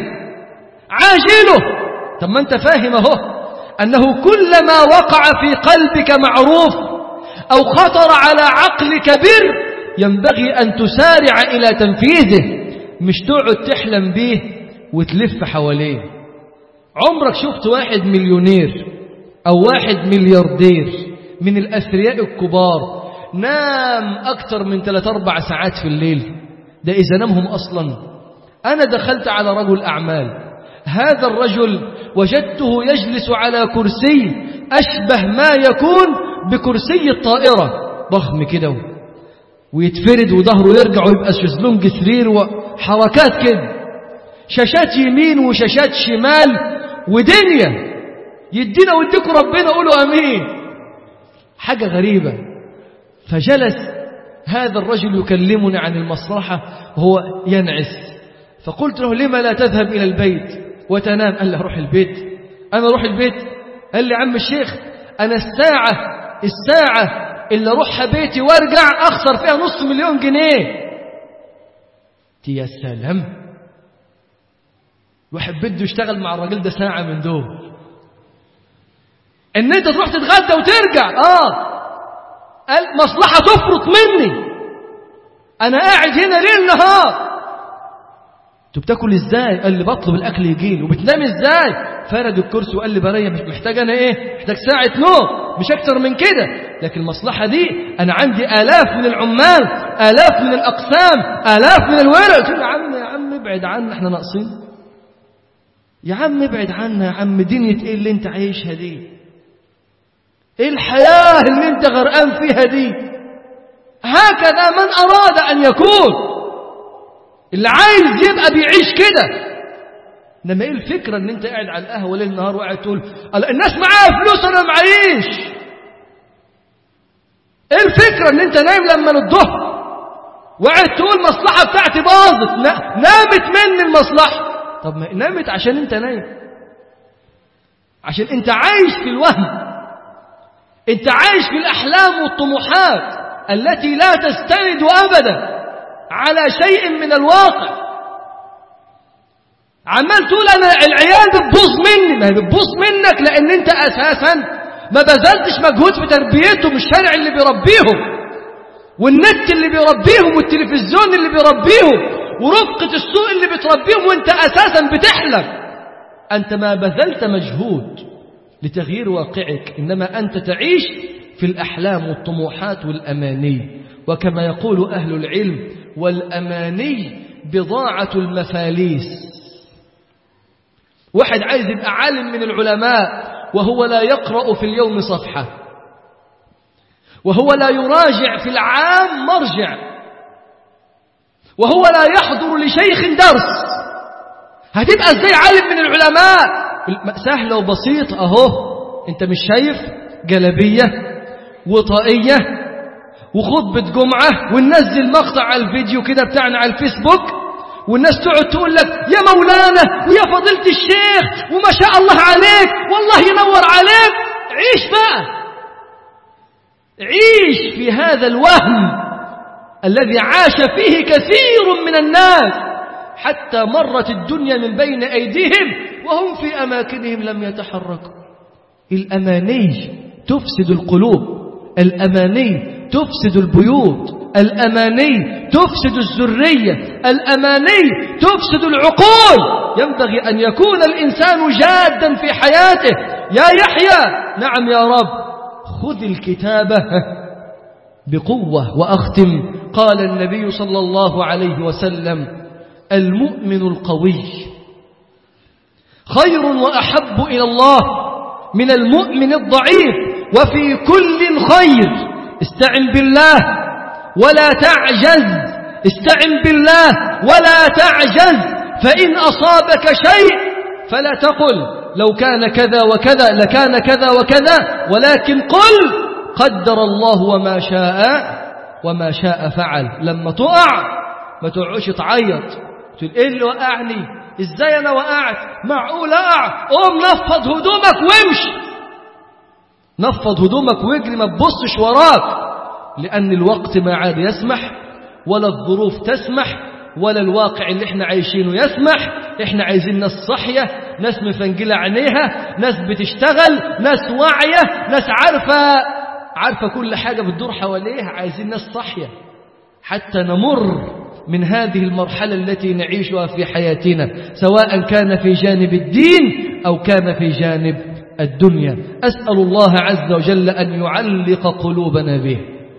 عاجله طب ما أنت فاهم اهو أنه كلما وقع في قلبك معروف أو خطر على عقلك بر ينبغي أن تسارع إلى تنفيذه مش تقعد تحلم به وتلف حواليه عمرك شفت واحد مليونير أو واحد ملياردير من الأثرياء الكبار نام أكثر من 3-4 ساعات في الليل ده إذا نامهم أصلا أنا دخلت على رجل أعمال هذا الرجل وجدته يجلس على كرسي أشبه ما يكون بكرسي الطائرة ضخم كده ويتفرد وظهره يرجع ويبقى شزلونج سرير وحركات كده شاشات يمين وشاشات شمال ودنيا يدينا ويديكوا ربنا قولوا امين حاجة غريبة فجلس هذا الرجل يكلمني عن المصلحة وهو ينعس فقلت له لما لا تذهب إلى البيت وتنام قال لي أروح البيت أنا أروح البيت قال لي عم الشيخ أنا الساعة الساعة اللي أروحها بيتي وارجع أخسر فيها نص مليون جنيه يا سلام واحد بده يشتغل مع الراجل ده ساعة من دول ان انت تروح تتغدى وترجع اه قال مصلحة تفرط مني انا قاعد هنا ليل نهار انتوا بتاكل ازاي قال لي بطلب الاكل يجي لي وبتنام ازاي فرد الكرسي وقال لي بريه مش محتاج انا ايه محتاج ساعه نوم مش اكتر من كده لكن المصلحه دي انا عندي الاف من العمال الاف من الاقسام الاف من الورق قلت له يا عم يا عم ابعد عنا احنا ناقصين يا عم ابعد عنا يا عم دنيا ايه اللي انت عايشها دي ايه الحياه اللي انت غرقان فيها دي هكذا من اراد ان يكون اللي عايز يبقى بيعيش كده انما ايه الفكره ان انت قاعد على القهوه ليل نهار وقاعد تقول الناس معاها فلوس انا معيش ايه الفكره ان انت نايم لما الظهر وقاعد تقول المصلحه بتاعتي باظت نامت مني المصلحه طب ما نامت عشان انت نايم عشان انت عايش في الوهم انت عايش في الأحلام والطموحات التي لا تستند أبدا على شيء من الواقع عمال تقول أنا العيال بتبوظ مني ما هي بتبوظ منك لأن أنت أساسا ما بذلتش مجهود في تربيتهم الشارع اللي بيربيهم والنت اللي بيربيهم والتلفزيون اللي بيربيهم ورفقة السوق اللي بتربيهم وانت أساسا بتحلم أنت ما بذلت مجهود لتغيير واقعك إنما أنت تعيش في الأحلام والطموحات والأماني وكما يقول أهل العلم والأماني بضاعة المفاليس واحد عايز يبقى عالم من العلماء وهو لا يقرأ في اليوم صفحة وهو لا يراجع في العام مرجع وهو لا يحضر لشيخ درس هتبقى ازاي عالم من العلماء سهلة وبسيط اهو انت مش شايف جلبية وطائية وخطبة جمعة وننزل مقطع على الفيديو كده بتاعنا على الفيسبوك والناس تقعد تقول لك يا مولانا ويا فضيلة الشيخ وما شاء الله عليك والله ينور عليك عيش بقى عيش في هذا الوهم الذي عاش فيه كثير من الناس حتى مرت الدنيا من بين أيديهم وهم في أماكنهم لم يتحركوا الأماني تفسد القلوب الأماني تفسد البيوت الأماني تفسد الذرية الأماني تفسد العقول ينبغي أن يكون الإنسان جادا في حياته يا يحيى نعم يا رب خذ الكتابة بقوة وأختم قال النبي صلى الله عليه وسلم المؤمن القوي خير وأحب إلى الله من المؤمن الضعيف وفي كل خير استعن بالله ولا تعجز استعن بالله ولا تعجز فإن أصابك شيء فلا تقل لو كان كذا وكذا لكان كذا وكذا ولكن قل قدر الله وما شاء وما شاء فعل لما تقع ما تقعش تعيط تقول ايه اللي وقعني ازاي انا وقعت معقول اقع قوم نفض هدومك وامشي نفض هدومك واجري ما تبصش وراك لأن الوقت ما عاد يسمح ولا الظروف تسمح ولا الواقع اللي احنا عايشينه يسمح احنا عايزين ناس صحية ناس مفنجلة عينيها ناس بتشتغل ناس واعية ناس عارفة عارفة كل حاجة بتدور حواليها عايزين ناس صحية حتى نمر من هذه المرحلة التي نعيشها في حياتنا سواء كان في جانب الدين أو كان في جانب الدنيا أسأل الله عز وجل أن يعلق قلوبنا به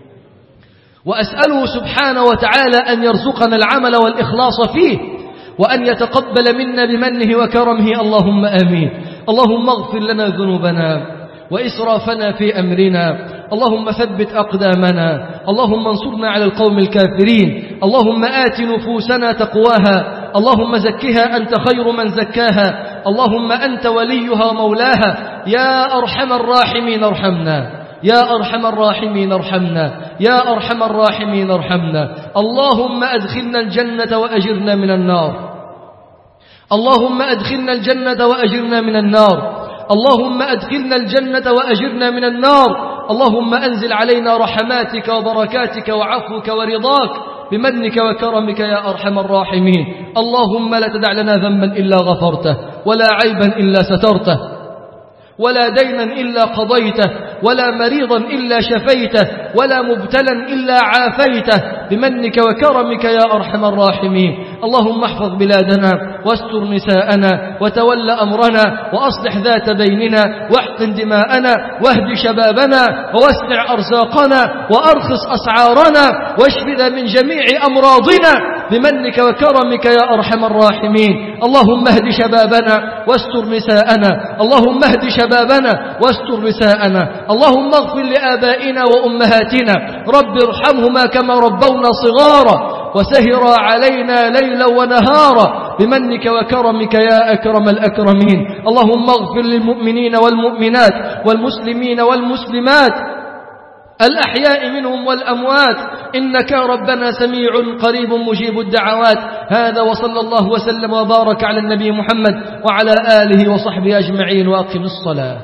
وأسأله سبحانه وتعالى أن يرزقنا العمل والإخلاص فيه وأن يتقبل منا بمنه وكرمه اللهم آمين اللهم اغفر لنا ذنوبنا وإسرافنا في أمرنا اللهم ثبت أقدامنا اللهم انصرنا على القوم الكافرين اللهم آت نفوسنا تقواها اللهم زكها أنت خير من زكاها اللهم أنت وليها ومولاها يا أرحم الراحمين ارحمنا يا أرحم الراحمين ارحمنا يا أرحم الراحمين ارحمنا اللهم أدخلنا الجنة وأجرنا من النار اللهم أدخلنا الجنة وأجرنا من النار اللهم أدخلنا الجنة وأجرنا من النار اللهم أنزل علينا رحماتك وبركاتك وعفوك ورضاك بمنك وكرمك يا أرحم الراحمين اللهم لا تدع لنا ذنبا إلا غفرته ولا عيبا إلا سترته ولا دينا إلا قضيته ولا مريضا إلا شفيته ولا مبتلا إلا عافيته بمنك وكرمك يا أرحم الراحمين اللهم احفظ بلادنا واستر نساءنا وتول أمرنا وأصلح ذات بيننا واحقن دماءنا واهد شبابنا ووسع أرزاقنا وأرخص أسعارنا واشفنا من جميع أمراضنا بمنك وكرمك يا أرحم الراحمين اللهم اهد شبابنا واستر نساءنا اللهم اهد شبابنا واستر نساءنا اللهم اغفر لآبائنا وأمهاتنا رب ارحمهما كما ربونا صغارا وسهر علينا ليلا ونهارا بمنك وكرمك يا أكرم الأكرمين اللهم اغفر للمؤمنين والمؤمنات والمسلمين والمسلمات الأحياء منهم والأموات إنك ربنا سميع قريب مجيب الدعوات هذا وصلى الله وسلم وبارك على النبي محمد وعلى آله وصحبه أجمعين وأقم الصلاة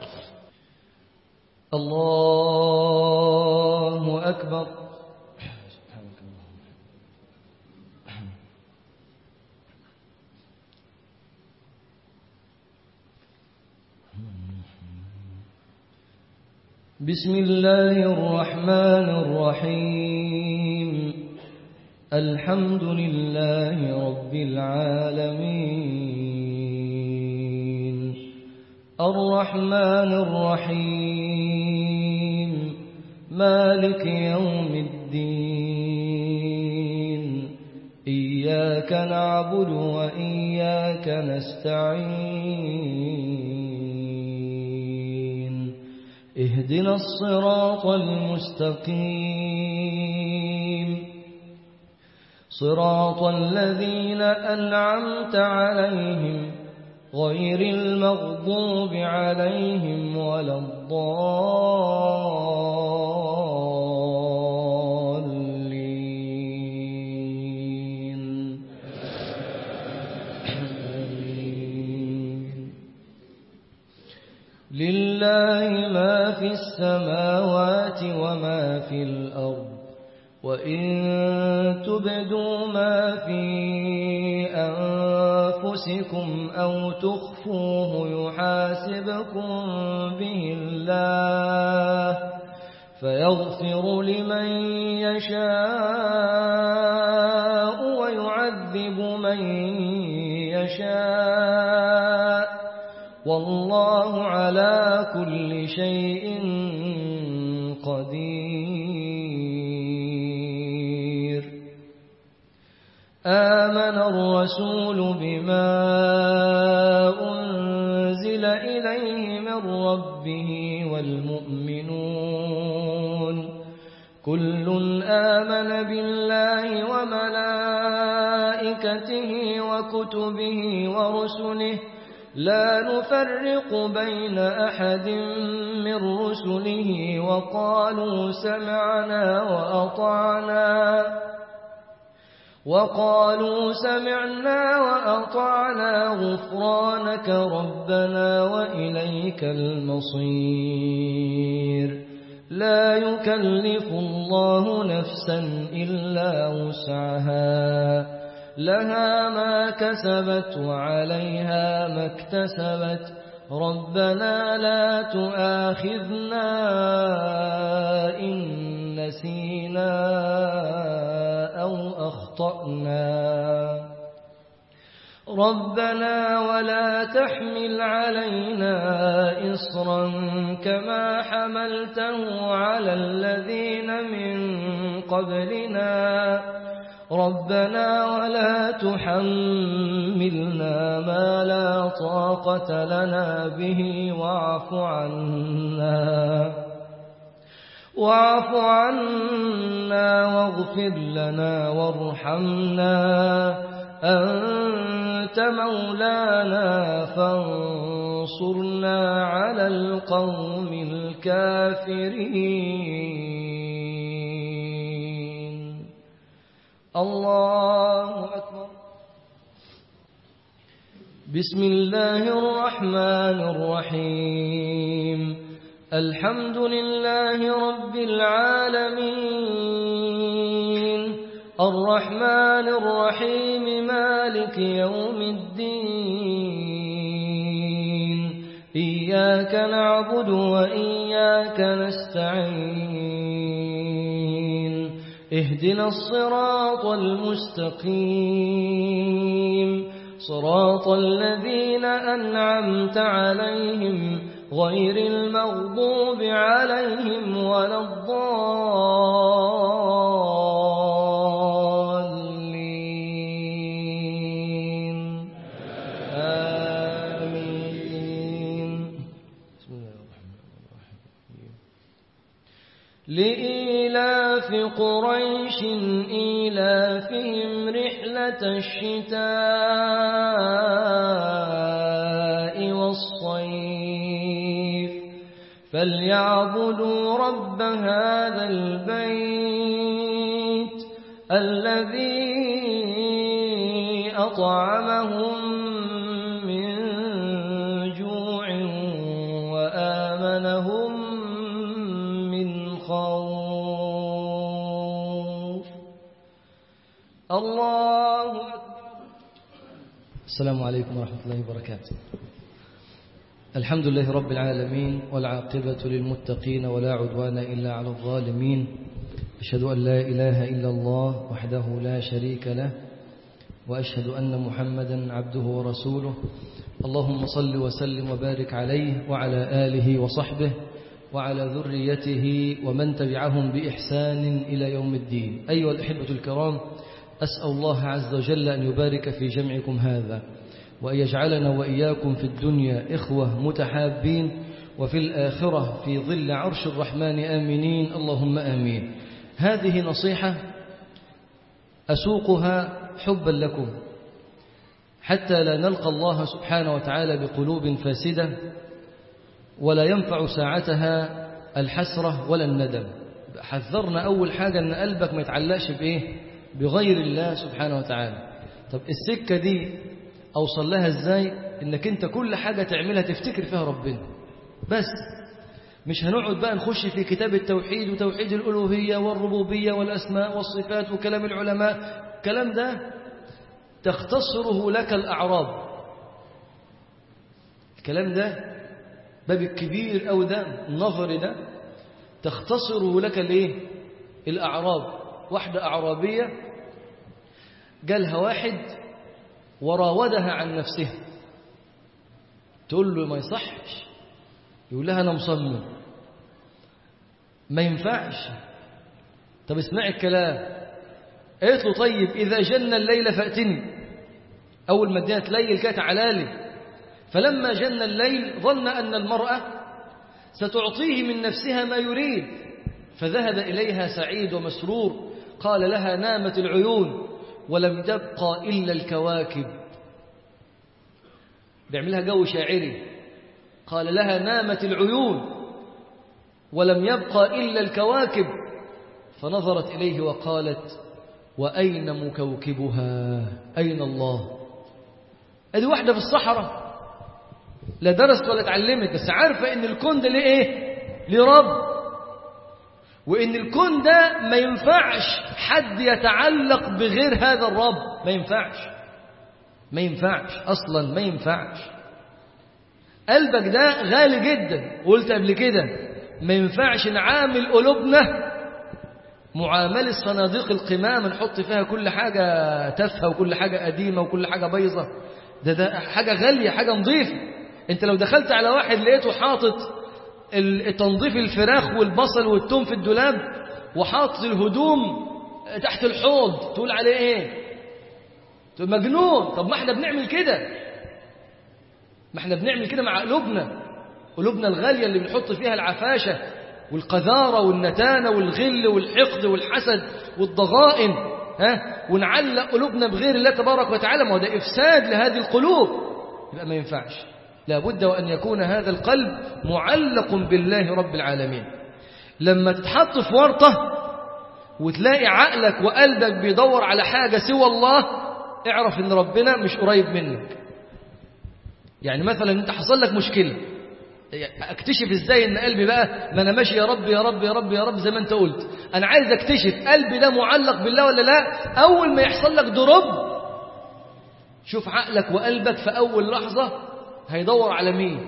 الله أكبر بسم الله الرحمن الرحيم الحمد لله رب العالمين الرحمن الرحيم مالك يوم الدين إياك نعبد وإياك نستعين اهدنا الصراط المستقيم صراط الذين أنعمت عليهم غير المغضوب عليهم ولا الضالين آمين. لله ما في السماوات وما في الأرض وإن تبدوا ما في أنفسكم أو تخفوه يحاسبكم به الله فيغفر لمن يشاء ويعذب من يشاء والله على كل شيء قدير آمن الرسول بما أنزل إليه من ربه والمؤمنون كل آمن بالله وملائكته وكتبه ورسله لا نفرق بين أحد من رسله وقالوا سمعنا وأطعنا وقالوا سمعنا وأطعنا غفرانك ربنا وإليك المصير لا يكلف الله نفسا إلا وسعها لها ما كسبت وعليها ما اكتسبت ربنا لا تؤاخذنا إن نسينا أو أخطأنا ربنا ولا تحمل علينا إصرا كما حملته على الذين من قبلنا ربنا ولا تحملنا ما لا طاقة لنا به واعف عنا واعف عنا واغفر لنا وارحمنا أنت مولانا فانصرنا على القوم الكافرين الله أكبر بسم الله الرحمن الرحيم الحمد لله رب العالمين الرحمن الرحيم مالك يوم الدين إياك نعبد وإياك نستعين اهدنا الصراط المستقيم صراط الذين أنعمت عليهم غير المغضوب عليهم ولا الضالين آمين بسم الله الرحمن الرحيم لإيلاف قريش إيلافهم رحلة الشتاء والصيف فليعبدوا رب هذا البيت الذي أطعمهم من جوع وآمنهم من خوف الله السلام عليكم ورحمة الله وبركاته الحمد لله رب العالمين والعاقبة للمتقين ولا عدوان إلا على الظالمين أشهد أن لا إله إلا الله وحده لا شريك له وأشهد أن محمدا عبده ورسوله اللهم صل وسلم وبارك عليه وعلى آله وصحبه وعلى ذريته ومن تبعهم بإحسان إلى يوم الدين أيها الأحبة الكرام أسأل الله عز وجل أن يبارك في جمعكم هذا وأن يجعلنا وإياكم في الدنيا إخوة متحابين وفي الآخرة في ظل عرش الرحمن آمنين اللهم آمين هذه نصيحة أسوقها حبا لكم حتى لا نلقى الله سبحانه وتعالى بقلوب فاسدة ولا ينفع ساعتها الحسرة ولا الندم حذرنا أول حاجة أن قلبك ما يتعلقش بإيه بغير الله سبحانه وتعالى طب السكة دي أوصل لها إزاي إنك أنت كل حاجة تعملها تفتكر فيها ربنا بس مش هنقعد بقى نخش في كتاب التوحيد وتوحيد الألوهية والربوبية والأسماء والصفات وكلام العلماء الكلام ده تختصره لك الأعراب الكلام ده باب الكبير أو ده النظر ده تختصره لك الايه الأعراب واحدة أعرابية جالها واحد وراودها عن نفسها تقول له ما يصحش يقول لها أنا مصمم ما ينفعش طب اسمعي الكلام قالت له طيب إذا جن الليل فأتني أول ما اديت ليل كانت علالي فلما جن الليل ظن أن المرأة ستعطيه من نفسها ما يريد فذهب إليها سعيد ومسرور قال لها نامت العيون ولم تبقى إلا الكواكب بيعملها جو شاعري قال لها نامت العيون ولم يبقى إلا الكواكب فنظرت إليه وقالت وأين مكوكبها أين الله هذه واحدة في الصحراء لا درست ولا اتعلمت بس عارفة إن الكون ده ليه إيه لرب وإن الكون ده ما ينفعش حد يتعلق بغير هذا الرب ما ينفعش ما ينفعش أصلا ما ينفعش قلبك ده غالي جدا قلت قبل كده ما ينفعش نعامل قلوبنا معاملة صناديق القمامة نحط فيها كل حاجة تافهة وكل حاجة قديمة وكل حاجة بيضة ده ده حاجة غالية حاجة نظيفة انت لو دخلت على واحد لقيته حاطط تنظيف الفراخ والبصل والثوم في الدولاب وحاطط الهدوم تحت الحوض تقول عليه ايه تقول مجنون طب ما احنا بنعمل كده ما احنا بنعمل كده مع قلوبنا قلوبنا الغالية اللي بنحط فيها العفاشة والقذارة والنتانة والغل والحقد والحسد والضغائن ها ونعلق قلوبنا بغير الله تبارك وتعالى ما هو ده إفساد لهذه القلوب يبقى ما ينفعش لابد وأن يكون هذا القلب معلق بالله رب العالمين لما تتحط في ورطة وتلاقي عقلك وقلبك بيدور على حاجة سوى الله اعرف ان ربنا مش قريب منك يعني مثلا انت حصل لك مشكلة اكتشف ازاي ان قلبي بقى ما انا ماشي يا رب يا رب يا رب يا رب زي ما انت قلت انا عايز اكتشف قلبي ده معلق بالله ولا لا اول ما يحصل لك ضرب شوف عقلك وقلبك في اول لحظة هيدور على مين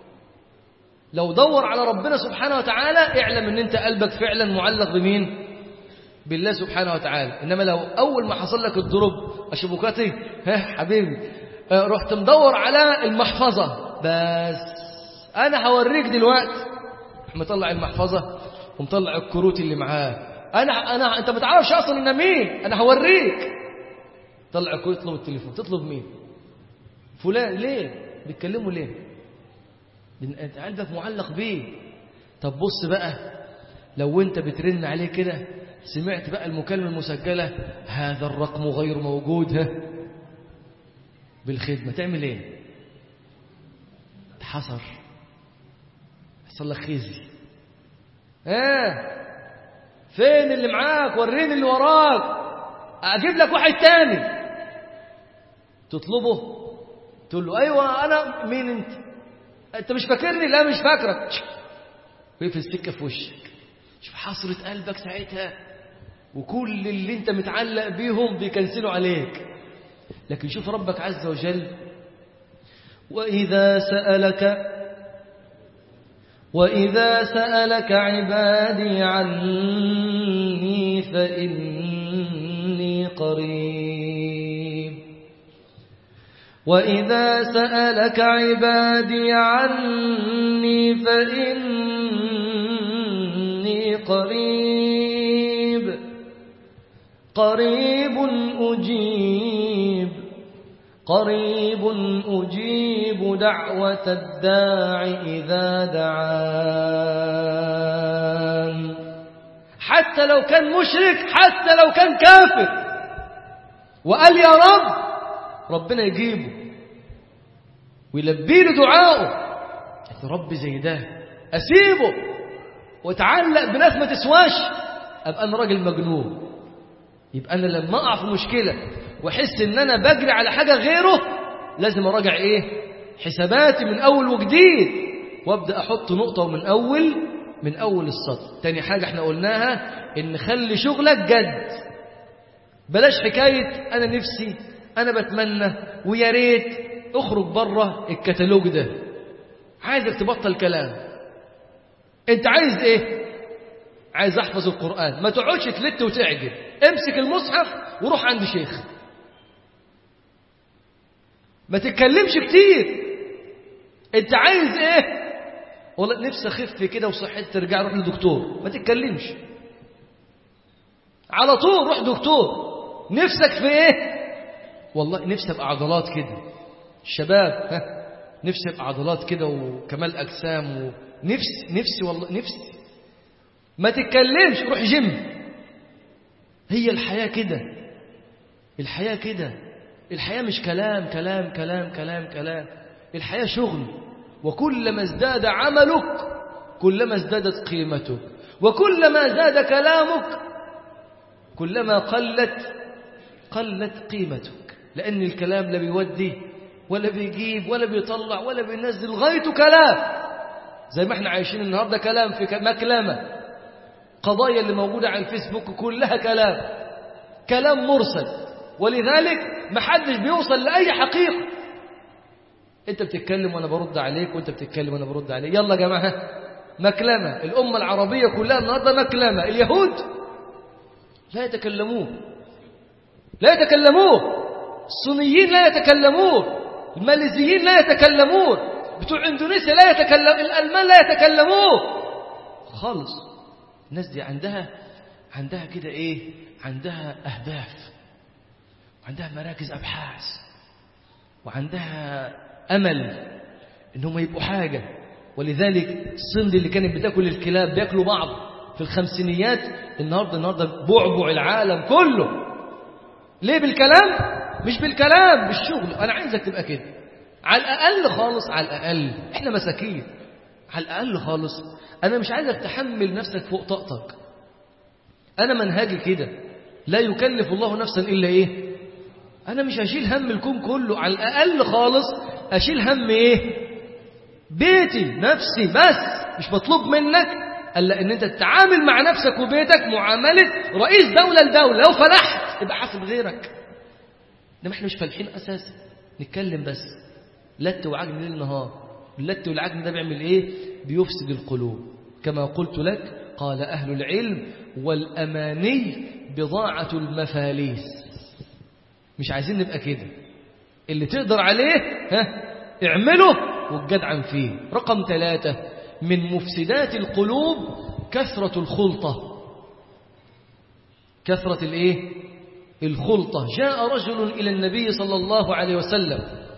لو دور على ربنا سبحانه وتعالى اعلم ان انت قلبك فعلا معلق بمين بالله سبحانه وتعالى انما لو اول ما حصل لك الضرب اشبكاتي ها حبيبي رحت مدور على المحفظة بس انا هوريك دلوقتي مطلع المحفظة ومطلع الكروت اللي معاه انا انا انت ما تعرفش اصلا انا مين انا هوريك طلع الكروت تطلب التليفون تطلب مين فلان ليه بيتكلموا ليه انت قلبك معلق بيه طب بص بقى لو انت بترن عليه كده سمعت بقى المكالمة المسجلة هذا الرقم غير موجود ها بالخدمة تعمل ايه تحصر حصل لك خزي ها فين اللي معاك وريني اللي وراك اجيب لك واحد تاني تطلبه تقول له ايوه انا مين انت انت مش فاكرني لا مش فاكرك وقف السكه في وشك شوف حسره قلبك ساعتها وكل اللي انت متعلق بيهم بيكنسلوا عليك لكن شوف ربك عز وجل وإذا سألك وإذا سألك عبادي عني فإني قريب وإذا سألك عبادي عني فإني قريب قريب أجيب قريب أجيب دعوة الداع إذا دعان حتى لو كان مشرك حتى لو كان كافر وقال يا رب ربنا يجيبه ويلبي له دعائه رب زي ده أسيبه واتعلق بناس ما تسواش أبقى أنا راجل مجنون يبقى أنا لما أقع في مشكلة واحس ان انا بجري على حاجة غيره لازم اراجع ايه حساباتي من اول وجديد وابدا احط نقطة من اول من اول السطر تاني حاجة احنا قلناها ان خلي شغلك جد بلاش حكاية انا نفسي انا بتمنى ويا ريت اخرج بره الكتالوج ده عايزك تبطل كلام انت عايز ايه عايز احفظ القرآن ما تقعدش تلت وتعجب امسك المصحف وروح عند شيخ ما تتكلمش كتير انت عايز ايه والله نفسي اخف كده وصحتي ترجع روح لدكتور ما تتكلمش على طول روح دكتور نفسك في ايه والله نفسي ابقى عضلات كده الشباب ها نفسي ابقى عضلات كده وكمال اجسام ونفسي نفسي والله نفسي ما تتكلمش روح جيم هي الحياة كده الحياة كده الحياة مش كلام كلام كلام كلام كلام الحياة شغل وكلما ازداد عملك كلما ازدادت قيمتك وكلما زاد كلامك كلما قلت قلت قيمتك لأن الكلام لا بيودي ولا بيجيب ولا بيطلع ولا بينزل غايته كلام زي ما احنا عايشين النهاردة كلام في مكلمة قضايا اللي موجودة على الفيسبوك كلها كلام كلام مرسل ولذلك ما حدش بيوصل لأي حقيقة انت بتتكلم وانا برد عليك وانت بتتكلم وانا برد عليك يلا يا جماعة مكلمة الأمة العربية كلها النهاردة مكلمة اليهود لا يتكلمون لا يتكلمون الصينيين لا يتكلمون الماليزيين لا يتكلمون بتوع اندونيسيا لا يتكلم الألمان لا يتكلمون خالص الناس دي عندها عندها كده ايه عندها أهداف وعندها مراكز أبحاث وعندها أمل إنهم يبقوا حاجة ولذلك الصين اللي كانت بتاكل الكلاب بياكلوا بعض في الخمسينيات النهارده النهارده بعبع العالم كله ليه بالكلام مش بالكلام بالشغل انا عايزك تبقى كده على الاقل خالص على الاقل احنا مساكين على الاقل خالص انا مش عايزك تحمل نفسك فوق طاقتك انا منهجي كده لا يكلف الله نفسا الا ايه انا مش هشيل هم الكون كله على الاقل خالص اشيل هم ايه بيتي نفسي بس مش مطلوب منك الا ان انت تتعامل مع نفسك وبيتك معامله رئيس دوله لدوله لو فلحت يبقى حاسب غيرك انما احنا مش فالحين اساسا نتكلم بس لت وعجن ليل نهار اللت والعجن ده بيعمل ايه بيفسد القلوب كما قلت لك قال اهل العلم والاماني بضاعه المفاليس مش عايزين نبقى كده اللي تقدر عليه ها اعمله والجدعن فيه رقم ثلاثة من مفسدات القلوب كثرة الخلطة كثرة الايه الخلطة جاء رجل إلى النبي صلى الله عليه وسلم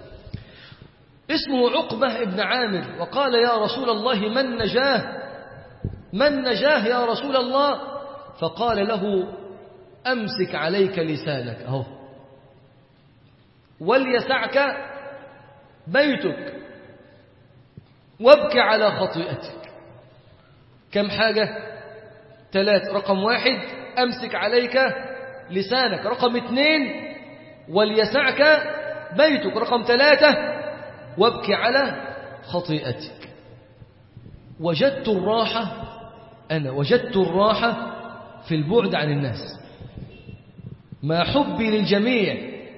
اسمه عقبة ابن عامر وقال يا رسول الله من نجاه من نجاه يا رسول الله فقال له أمسك عليك لسانك أهو وليسعك بيتك وابك على خطيئتك كم حاجة ثلاث رقم واحد أمسك عليك لسانك رقم اثنين وليسعك بيتك رقم ثلاثة وابكي على خطيئتك وجدت الراحة أنا وجدت الراحة في البعد عن الناس ما حبي للجميع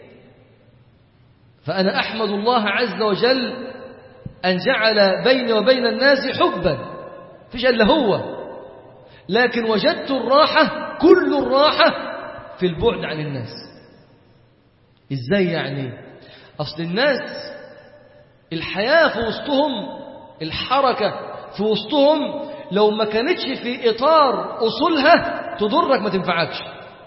فأنا أحمد الله عز وجل أن جعل بيني وبين الناس حبا فيش إلا هو لكن وجدت الراحة كل الراحة في البعد عن الناس إزاي يعني أصل الناس الحياة في وسطهم الحركة في وسطهم لو ما كانتش في إطار أصولها تضرك ما تنفعكش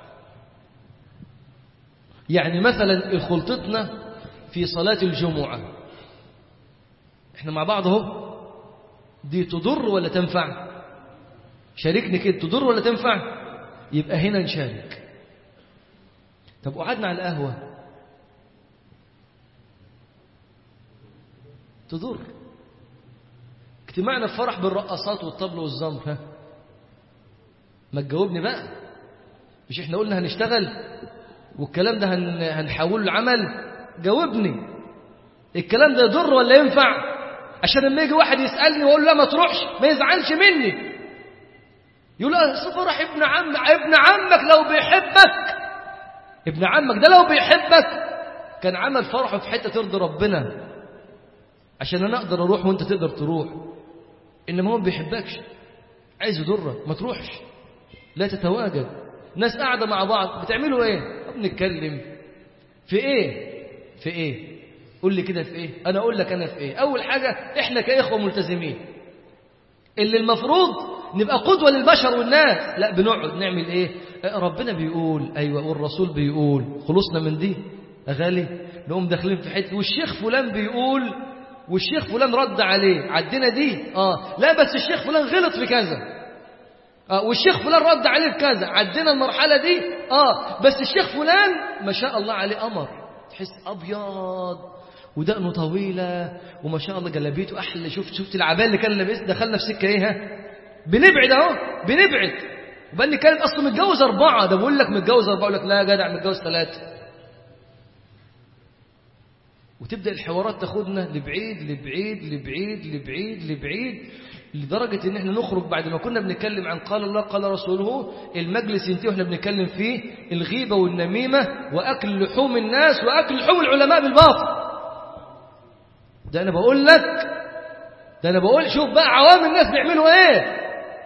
يعني مثلا خلطتنا في صلاة الجمعة احنا مع بعض اهو دي تضر ولا تنفع شاركني كده تضر ولا تنفع يبقى هنا نشارك طب قعدنا على القهوة تضر اجتماعنا في فرح بالرقصات والطبل والزمر ها ما تجاوبني بقى مش احنا قلنا هنشتغل والكلام ده هن... هنحوله لعمل جاوبني الكلام ده يضر ولا ينفع عشان لما يجي واحد يسألني واقول له لا ما تروحش ما يزعلش مني يقول اصل فرح ابن عم ابن عمك لو بيحبك ابن عمك ده لو بيحبك كان عمل فرحه في حته ترضي ربنا عشان انا اقدر اروح وانت تقدر تروح انما هو ما بيحبكش عايز يضرك ما تروحش لا تتواجد ناس قاعده مع بعض بتعملوا ايه بنتكلم في ايه في ايه قول لي كده في ايه انا اقول لك انا في ايه اول حاجه احنا كاخوه ملتزمين اللي المفروض نبقى قدوه للبشر والناس لا بنقعد نعمل ايه ربنا بيقول ايوه والرسول بيقول خلصنا من دي اغالي نقوم داخلين في حته والشيخ فلان بيقول والشيخ فلان رد عليه عدنا دي اه لا بس الشيخ فلان غلط في كذا آه والشيخ فلان رد عليه في كذا عدنا المرحله دي اه بس الشيخ فلان ما شاء الله عليه قمر تحس ابيض ودقنه طويله وما شاء الله جلابيته احلى شفت شفت العبايه اللي كان لابس دخلنا في سكه ايه ها بنبعد اهو بنبعد وبقى كان اصلا متجوز اربعه ده بقول لك متجوز اربعه يقول لك لا يا جدع متجوز ثلاثه وتبدا الحوارات تاخدنا لبعيد لبعيد لبعيد لبعيد لبعيد لدرجة ان احنا نخرج بعد ما كنا بنتكلم عن قال الله قال رسوله المجلس ينتهي واحنا بنتكلم فيه الغيبة والنميمة واكل لحوم الناس واكل لحوم العلماء بالباطل ده انا بقول لك ده انا بقول شوف بقى عوام الناس بيعملوا ايه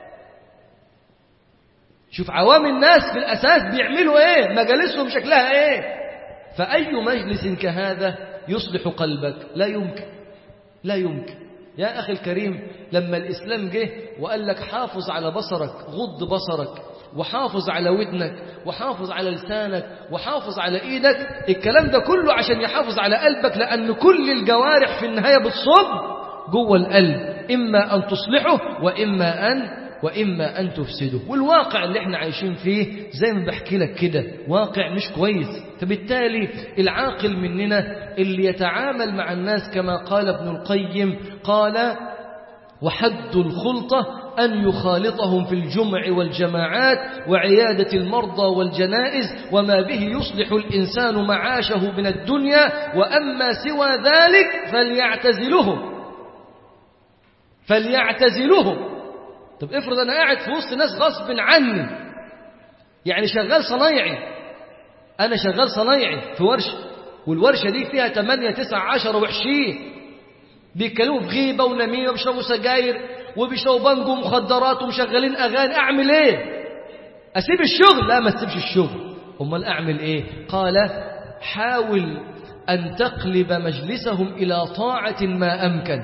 شوف عوام الناس في الاساس بيعملوا ايه مجالسهم شكلها ايه فاي مجلس كهذا يصلح قلبك لا يمكن لا يمكن يا أخي الكريم لما الإسلام جه وقال لك حافظ على بصرك غض بصرك وحافظ على ودنك وحافظ على لسانك وحافظ على إيدك الكلام ده كله عشان يحافظ على قلبك لأن كل الجوارح في النهاية بتصب جوه القلب إما أن تصلحه وإما أن وإما أن تفسده والواقع اللي احنا عايشين فيه زي ما بحكي لك كده واقع مش كويس فبالتالي العاقل مننا اللي يتعامل مع الناس كما قال ابن القيم قال وحد الخلطة أن يخالطهم في الجمع والجماعات وعيادة المرضى والجنائز وما به يصلح الإنسان معاشه من الدنيا وأما سوى ذلك فليعتزلهم فليعتزلهم طب افرض أنا قاعد في وسط ناس غصب عني يعني شغال صنايعي أنا شغال صنايعي في ورشة والورشة دي فيها 8 9 10 وحشين بيتكلموا في غيبة ونميمة وبيشربوا سجاير وبيشربوا بانجو ومخدرات ومشغلين أغاني أعمل إيه؟ أسيب الشغل؟ لا ما تسيبش الشغل أمال أعمل إيه؟ قال حاول أن تقلب مجلسهم إلى طاعة ما أمكن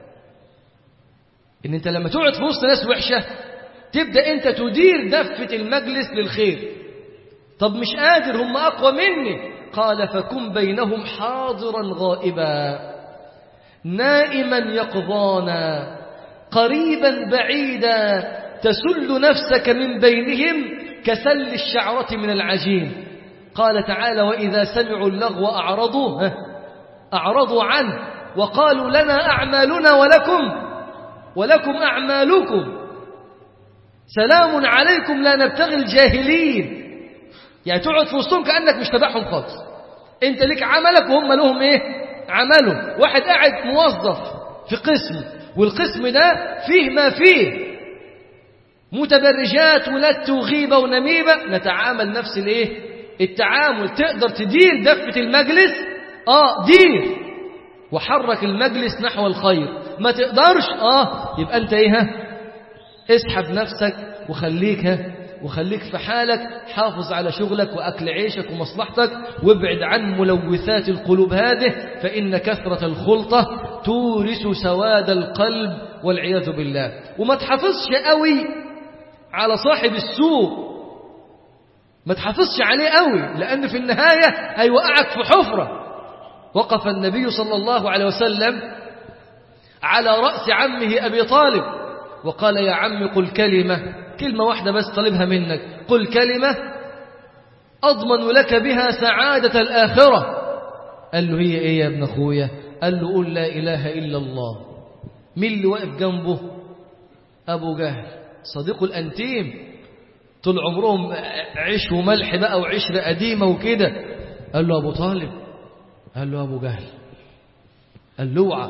إن أنت لما تقعد في وسط ناس وحشة تبدأ أنت تدير دفة المجلس للخير طب مش قادر هم أقوى مني قال فكن بينهم حاضرا غائبا نائما يقظانا قريبا بعيدا تسل نفسك من بينهم كسل الشعرة من العجين قال تعالى وإذا سمعوا اللغو أعرضوا أعرضوا عنه وقالوا لنا أعمالنا ولكم ولكم أعمالكم سلام عليكم لا نبتغي الجاهلين يعني تقعد في وسطهم كأنك مش تبعهم خالص انت ليك عملك وهم لهم ايه عملهم واحد قاعد موظف في قسم والقسم ده فيه ما فيه متبرجات ولت وغيبة ونميمة نتعامل نفس الايه التعامل تقدر تدير دفة المجلس اه دير وحرك المجلس نحو الخير ما تقدرش اه يبقى انت ايه ها اسحب نفسك وخليك ها وخليك في حالك حافظ على شغلك وأكل عيشك ومصلحتك وابعد عن ملوثات القلوب هذه فإن كثرة الخلطة تورث سواد القلب والعياذ بالله وما تحافظش قوي على صاحب السوء ما تحافظش عليه قوي لأن في النهاية هيوقعك في حفرة وقف النبي صلى الله عليه وسلم على رأس عمه أبي طالب وقال يا عم قل كلمة كلمة واحدة بس طلبها منك قل كلمة أضمن لك بها سعادة الآخرة قال له هي إيه يا ابن أخويا قال له قل لا إله إلا الله مين اللي واقف جنبه أبو جهل صديق الأنتيم طول عمرهم عيش وملح بقى وعشرة قديمة وكده قال له أبو طالب قال له أبو جهل قال له اوعى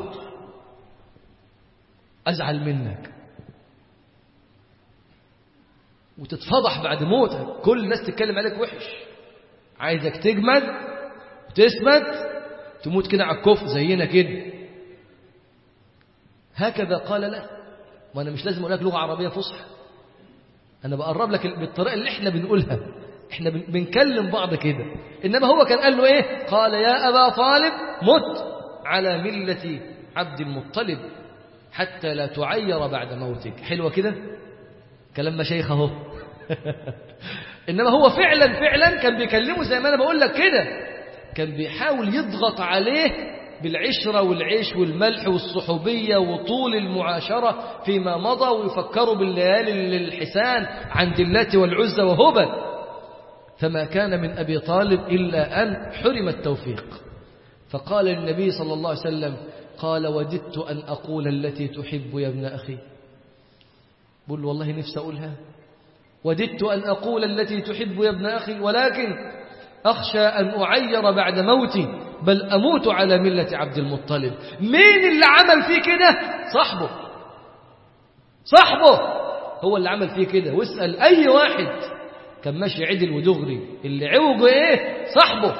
أزعل منك وتتفضح بعد موتك كل الناس تتكلم عليك وحش عايزك تجمد وتثبت تموت كده على الكفر زينا كده هكذا قال له وانا مش لازم اقول لك لغه عربيه فصحى انا بقرب لك بالطريقه اللي احنا بنقولها احنا بنكلم بعض كده انما هو كان قال له ايه قال يا ابا طالب مت على مله عبد المطلب حتى لا تعير بعد موتك حلوه كده كلام مشايخ اهو انما هو فعلا فعلا كان بيكلمه زي ما انا بقول لك كده كان بيحاول يضغط عليه بالعشرة والعيش والملح والصحوبية وطول المعاشرة فيما مضى ويفكروا بالليالي الحسان عن دلات والعزة وهبل فما كان من أبي طالب إلا أن حرم التوفيق فقال النبي صلى الله عليه وسلم قال وددت أن أقول التي تحب يا ابن أخي بقول والله نفسي أقولها وددت أن أقول التي تحب يا ابن أخي ولكن أخشى أن أعير بعد موتي بل أموت على ملة عبد المطلب مين اللي عمل فيه كده صاحبه صاحبه هو اللي عمل فيه كده واسأل أي واحد كان ماشي عدل ودغري اللي عوجه إيه صاحبه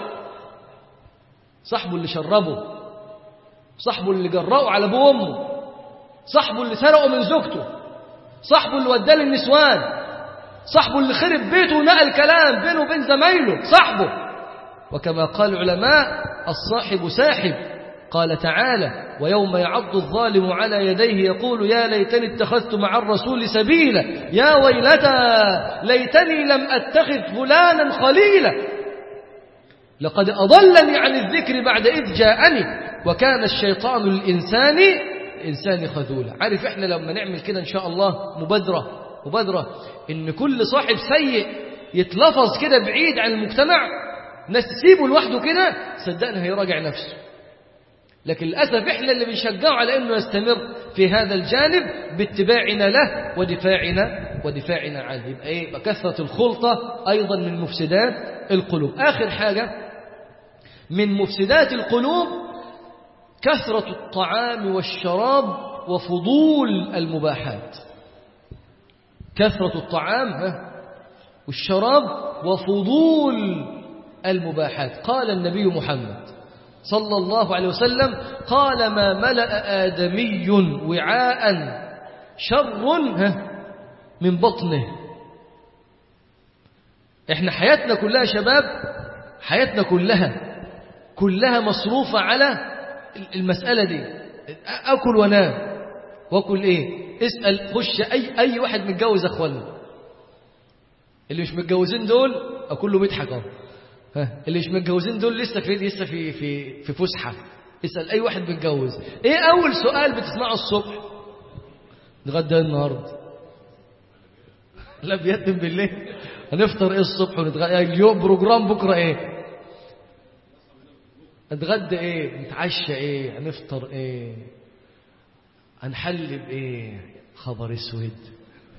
صاحبه اللي شربه صاحبه اللي جرأه على أبوه وأمه صاحبه اللي سرقه من زوجته صاحبه اللي وداه للنسوان صاحبه اللي خرب بيته ونقل كلام بينه وبين زمايله صاحبه وكما قال العلماء الصاحب ساحب قال تعالى ويوم يعض الظالم على يديه يقول يا ليتني اتخذت مع الرسول سبيلا يا ويلتى ليتني لم أتخذ فلانا خليلا لقد أضلني عن الذكر بعد إذ جاءني وكان الشيطان للإنسان إنسان خذولا عارف إحنا لما نعمل كده إن شاء الله مبادرة مبادرة إن كل صاحب سيء يتلفظ كده بعيد عن المجتمع ناس تسيبه لوحده كده صدقنا هيراجع نفسه لكن للأسف إحنا اللي بنشجعه على أنه يستمر في هذا الجانب باتباعنا له ودفاعنا ودفاعنا عنه يبقى إيه يبقى كثرة الخلطة أيضا من مفسدات القلوب آخر حاجة من مفسدات القلوب كثرة الطعام والشراب وفضول المباحات كثرة الطعام والشراب وفضول المباحات قال النبي محمد صلى الله عليه وسلم قال ما ملأ آدمي وعاء شر من بطنه احنا حياتنا كلها شباب حياتنا كلها كلها مصروفة على المسألة دي أكل وانام واكل ايه اسأل خش أي, أي واحد متجوز أخوانا اللي مش متجوزين دول كله بيضحك اهو اللي مش متجوزين دول لسه في لسه في في في فسحه اسال اي واحد متجوز ايه اول سؤال بتسمعه الصبح نتغدى النهارده لا بيتم بالليل هنفطر ايه الصبح ونتغدى اليوم بروجرام بكره ايه نتغدى ايه نتعشى ايه هنفطر ايه هنحل بايه خبر اسود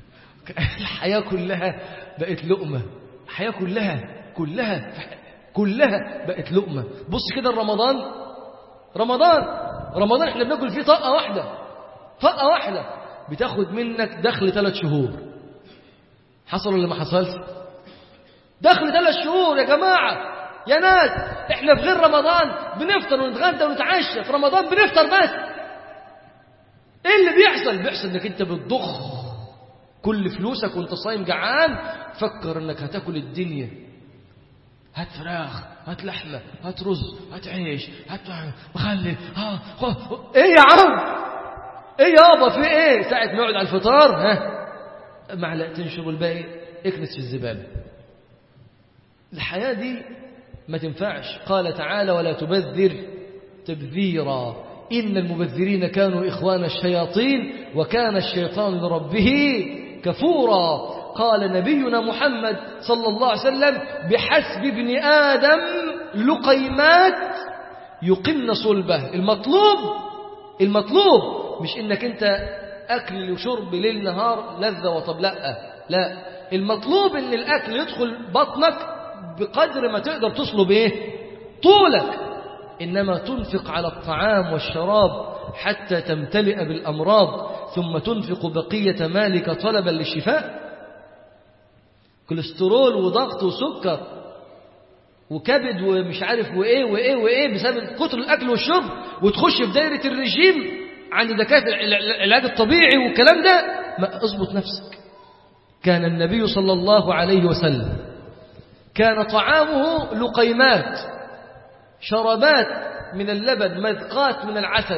الحياة كلها بقت لقمة الحياة كلها كلها كلها بقت لقمة بص كده رمضان رمضان رمضان احنا بناكل فيه طاقة واحدة طاقة واحدة بتاخد منك دخل ثلاث شهور حصل ولا ما حصلش دخل ثلاث شهور يا جماعة يا ناس احنا في غير رمضان بنفطر ونتغدى ونتعشى في رمضان بنفطر بس ايه اللي بيحصل بيحصل انك انت بتضخ كل فلوسك وانت صايم جعان فكر انك هتاكل الدنيا هات فراخ هات لحمة هات رز هات عيش هات مخلل ها ايه يا عم ايه يابا في ايه ساعة ما يقعد على الفطار ها معلقتين شرب الباقي اكنس في الزبالة الحياة دي ما تنفعش قال تعالى ولا تبذر تبذيرا إن المبذرين كانوا إخوان الشياطين وكان الشيطان لربه كفورا قال نبينا محمد صلى الله عليه وسلم بحسب ابن آدم لقيمات يقمن صلبه المطلوب المطلوب مش انك انت اكل وشرب ليل نهار لذة وطب لا لا المطلوب ان الاكل يدخل بطنك بقدر ما تقدر تصلب ايه طولك انما تنفق على الطعام والشراب حتى تمتلئ بالامراض ثم تنفق بقية مالك طلبا للشفاء كوليسترول وضغط وسكر وكبد ومش عارف وايه وايه وايه بسبب كتر الاكل والشرب وتخش في دايره الرجيم عند دكاتره العلاج الطبيعي والكلام ده ما اظبط نفسك كان النبي صلى الله عليه وسلم كان طعامه لقيمات شربات من اللبن مذقات من العسل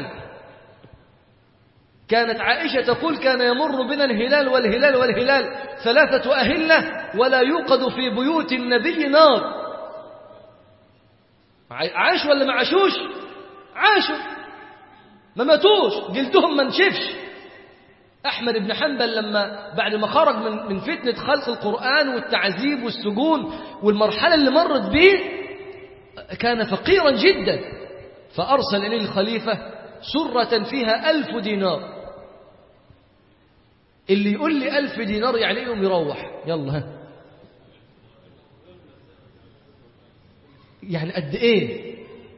كانت عائشة تقول كان يمر بنا الهلال والهلال والهلال ثلاثة أهلة ولا يوقد في بيوت النبي نار عاش ولا ما عاشوش عاشوا ما ماتوش جلدهم ما نشفش أحمد بن حنبل لما بعد ما خرج من من فتنة خلق القرآن والتعذيب والسجون والمرحلة اللي مرت به كان فقيرا جدا فأرسل إليه الخليفة سرة فيها ألف دينار اللي يقول لي ألف دينار يعني يوم يروح يلا ها يعني قد ايه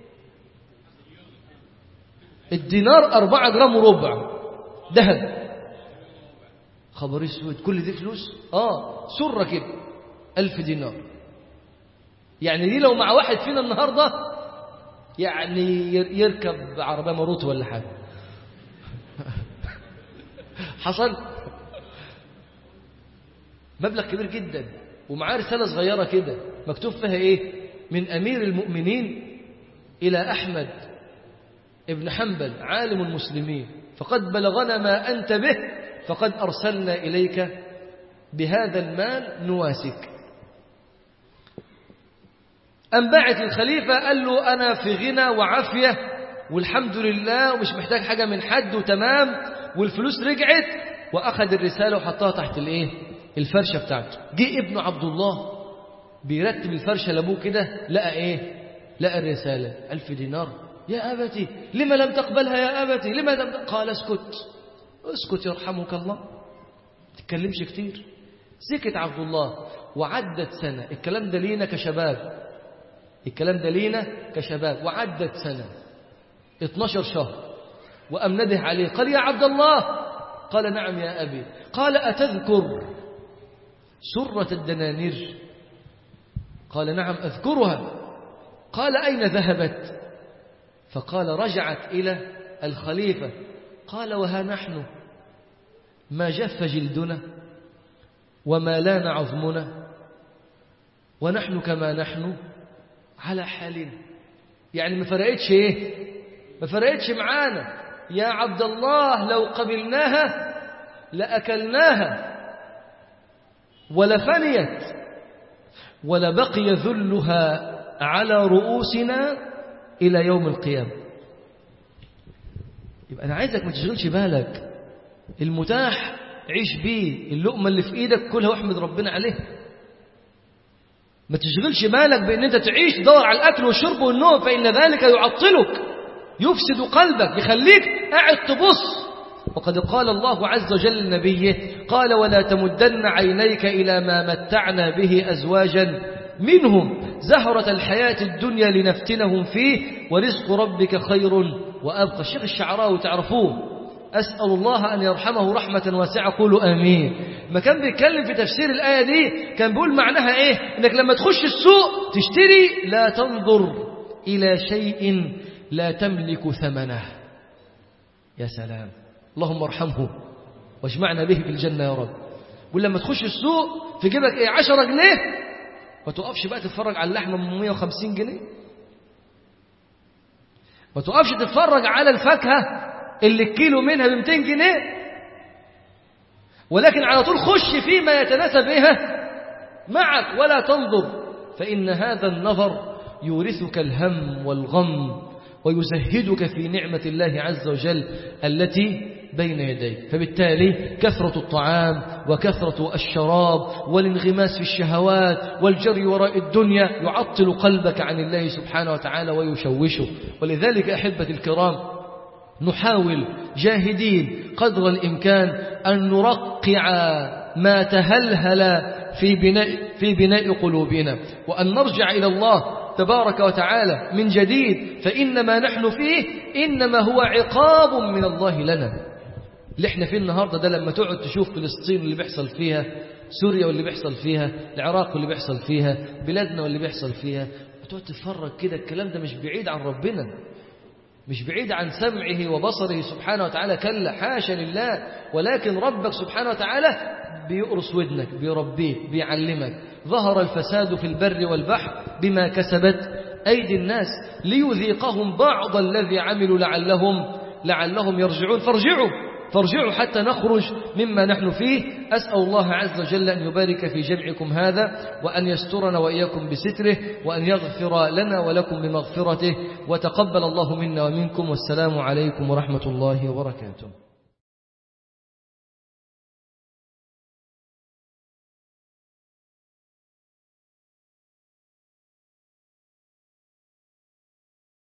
الدينار أربعة جرام وربع ذهب خبر اسود كل دي فلوس اه سرة كده ألف دينار يعني دي لو مع واحد فينا النهاردة يعني يركب عربية مروت ولا حاجة حصل مبلغ كبير جدا ومعاه رسالة صغيرة كده مكتوب فيها ايه من أمير المؤمنين إلى أحمد ابن حنبل عالم المسلمين فقد بلغنا ما أنت به فقد أرسلنا إليك بهذا المال نواسك أن باعت الخليفة قال له أنا في غنى وعافية والحمد لله ومش محتاج حاجة من حد وتمام والفلوس رجعت وأخذ الرسالة وحطها تحت الإيه الفرشة بتاعته جه ابن عبد الله بيرتب الفرشة لأبوه كده لقى إيه لقى الرسالة ألف دينار يا أبتي لما لم تقبلها يا أبتي لما لم قال اسكت اسكت يرحمك الله تتكلمش كتير سكت عبد الله وعدت سنة الكلام ده لينا كشباب الكلام ده لينا كشباب وعدت سنة 12 شهر وأم نده عليه قال يا عبد الله قال نعم يا أبي قال أتذكر سرة الدنانير قال نعم أذكرها قال أين ذهبت فقال رجعت إلى الخليفة قال وها نحن ما جف جلدنا وما لان عظمنا ونحن كما نحن على حالنا يعني ما فرقتش ايه ما فرقتش معانا يا عبد الله لو قبلناها لأكلناها ولفنيت ولبقي ذلها على رؤوسنا إلى يوم القيامة يبقى أنا عايزك ما تشغلش بالك المتاح عيش بيه اللقمة اللي في إيدك كلها واحمد ربنا عليها ما تشغلش بالك بأن أنت تعيش تدور على الأكل والشرب والنوم فإن ذلك يعطلك يفسد قلبك يخليك قاعد تبص وقد قال الله عز وجل لنبيه قال ولا تمدن عينيك إلى ما متعنا به أزواجا منهم زهرة الحياة الدنيا لنفتنهم فيه ورزق ربك خير وأبقى الشيخ الشعراوي تعرفوه أسأل الله أن يرحمه رحمة واسعة قولوا آمين ما كان بيتكلم في تفسير الآية دي كان بيقول معناها إيه إنك لما تخش السوق تشتري لا تنظر إلى شيء لا تملك ثمنه يا سلام اللهم ارحمه واجمعنا به في الجنة يا رب ولما تخش السوق في جيبك ايه 10 جنيه ما تقفش بقى تتفرج على اللحمة ب 150 جنيه ما تقفش تتفرج على الفاكهة اللي الكيلو منها ب 200 جنيه ولكن على طول خش فيما يتناسب بها معك ولا تنظر فإن هذا النظر يورثك الهم والغم ويزهدك في نعمة الله عز وجل التي بين يديك فبالتالي كثرة الطعام وكثرة الشراب والانغماس في الشهوات والجري وراء الدنيا يعطل قلبك عن الله سبحانه وتعالى ويشوشه ولذلك أحبة الكرام نحاول جاهدين قدر الإمكان أن نرقع ما تهلهل في بناء, في بناء قلوبنا وأن نرجع إلى الله تبارك وتعالى من جديد فإن ما نحن فيه إنما هو عقاب من الله لنا اللي احنا فيه النهاردة ده لما تقعد تشوف فلسطين اللي بيحصل فيها سوريا واللي بيحصل فيها العراق واللي بيحصل فيها بلادنا واللي بيحصل فيها وتقعد تتفرج كده الكلام ده مش بعيد عن ربنا مش بعيد عن سمعه وبصره سبحانه وتعالى كلا حاشا لله ولكن ربك سبحانه وتعالى بيقرص ودنك بيربيك بيعلمك ظهر الفساد في البر والبحر بما كسبت أيدي الناس ليذيقهم بعض الذي عملوا لعلهم لعلهم يرجعون فارجعوا فارجعوا حتى نخرج مما نحن فيه أسأل الله عز وجل أن يبارك في جمعكم هذا وأن يسترنا وإياكم بستره وأن يغفر لنا ولكم بمغفرته وتقبل الله منا ومنكم والسلام عليكم ورحمة الله وبركاته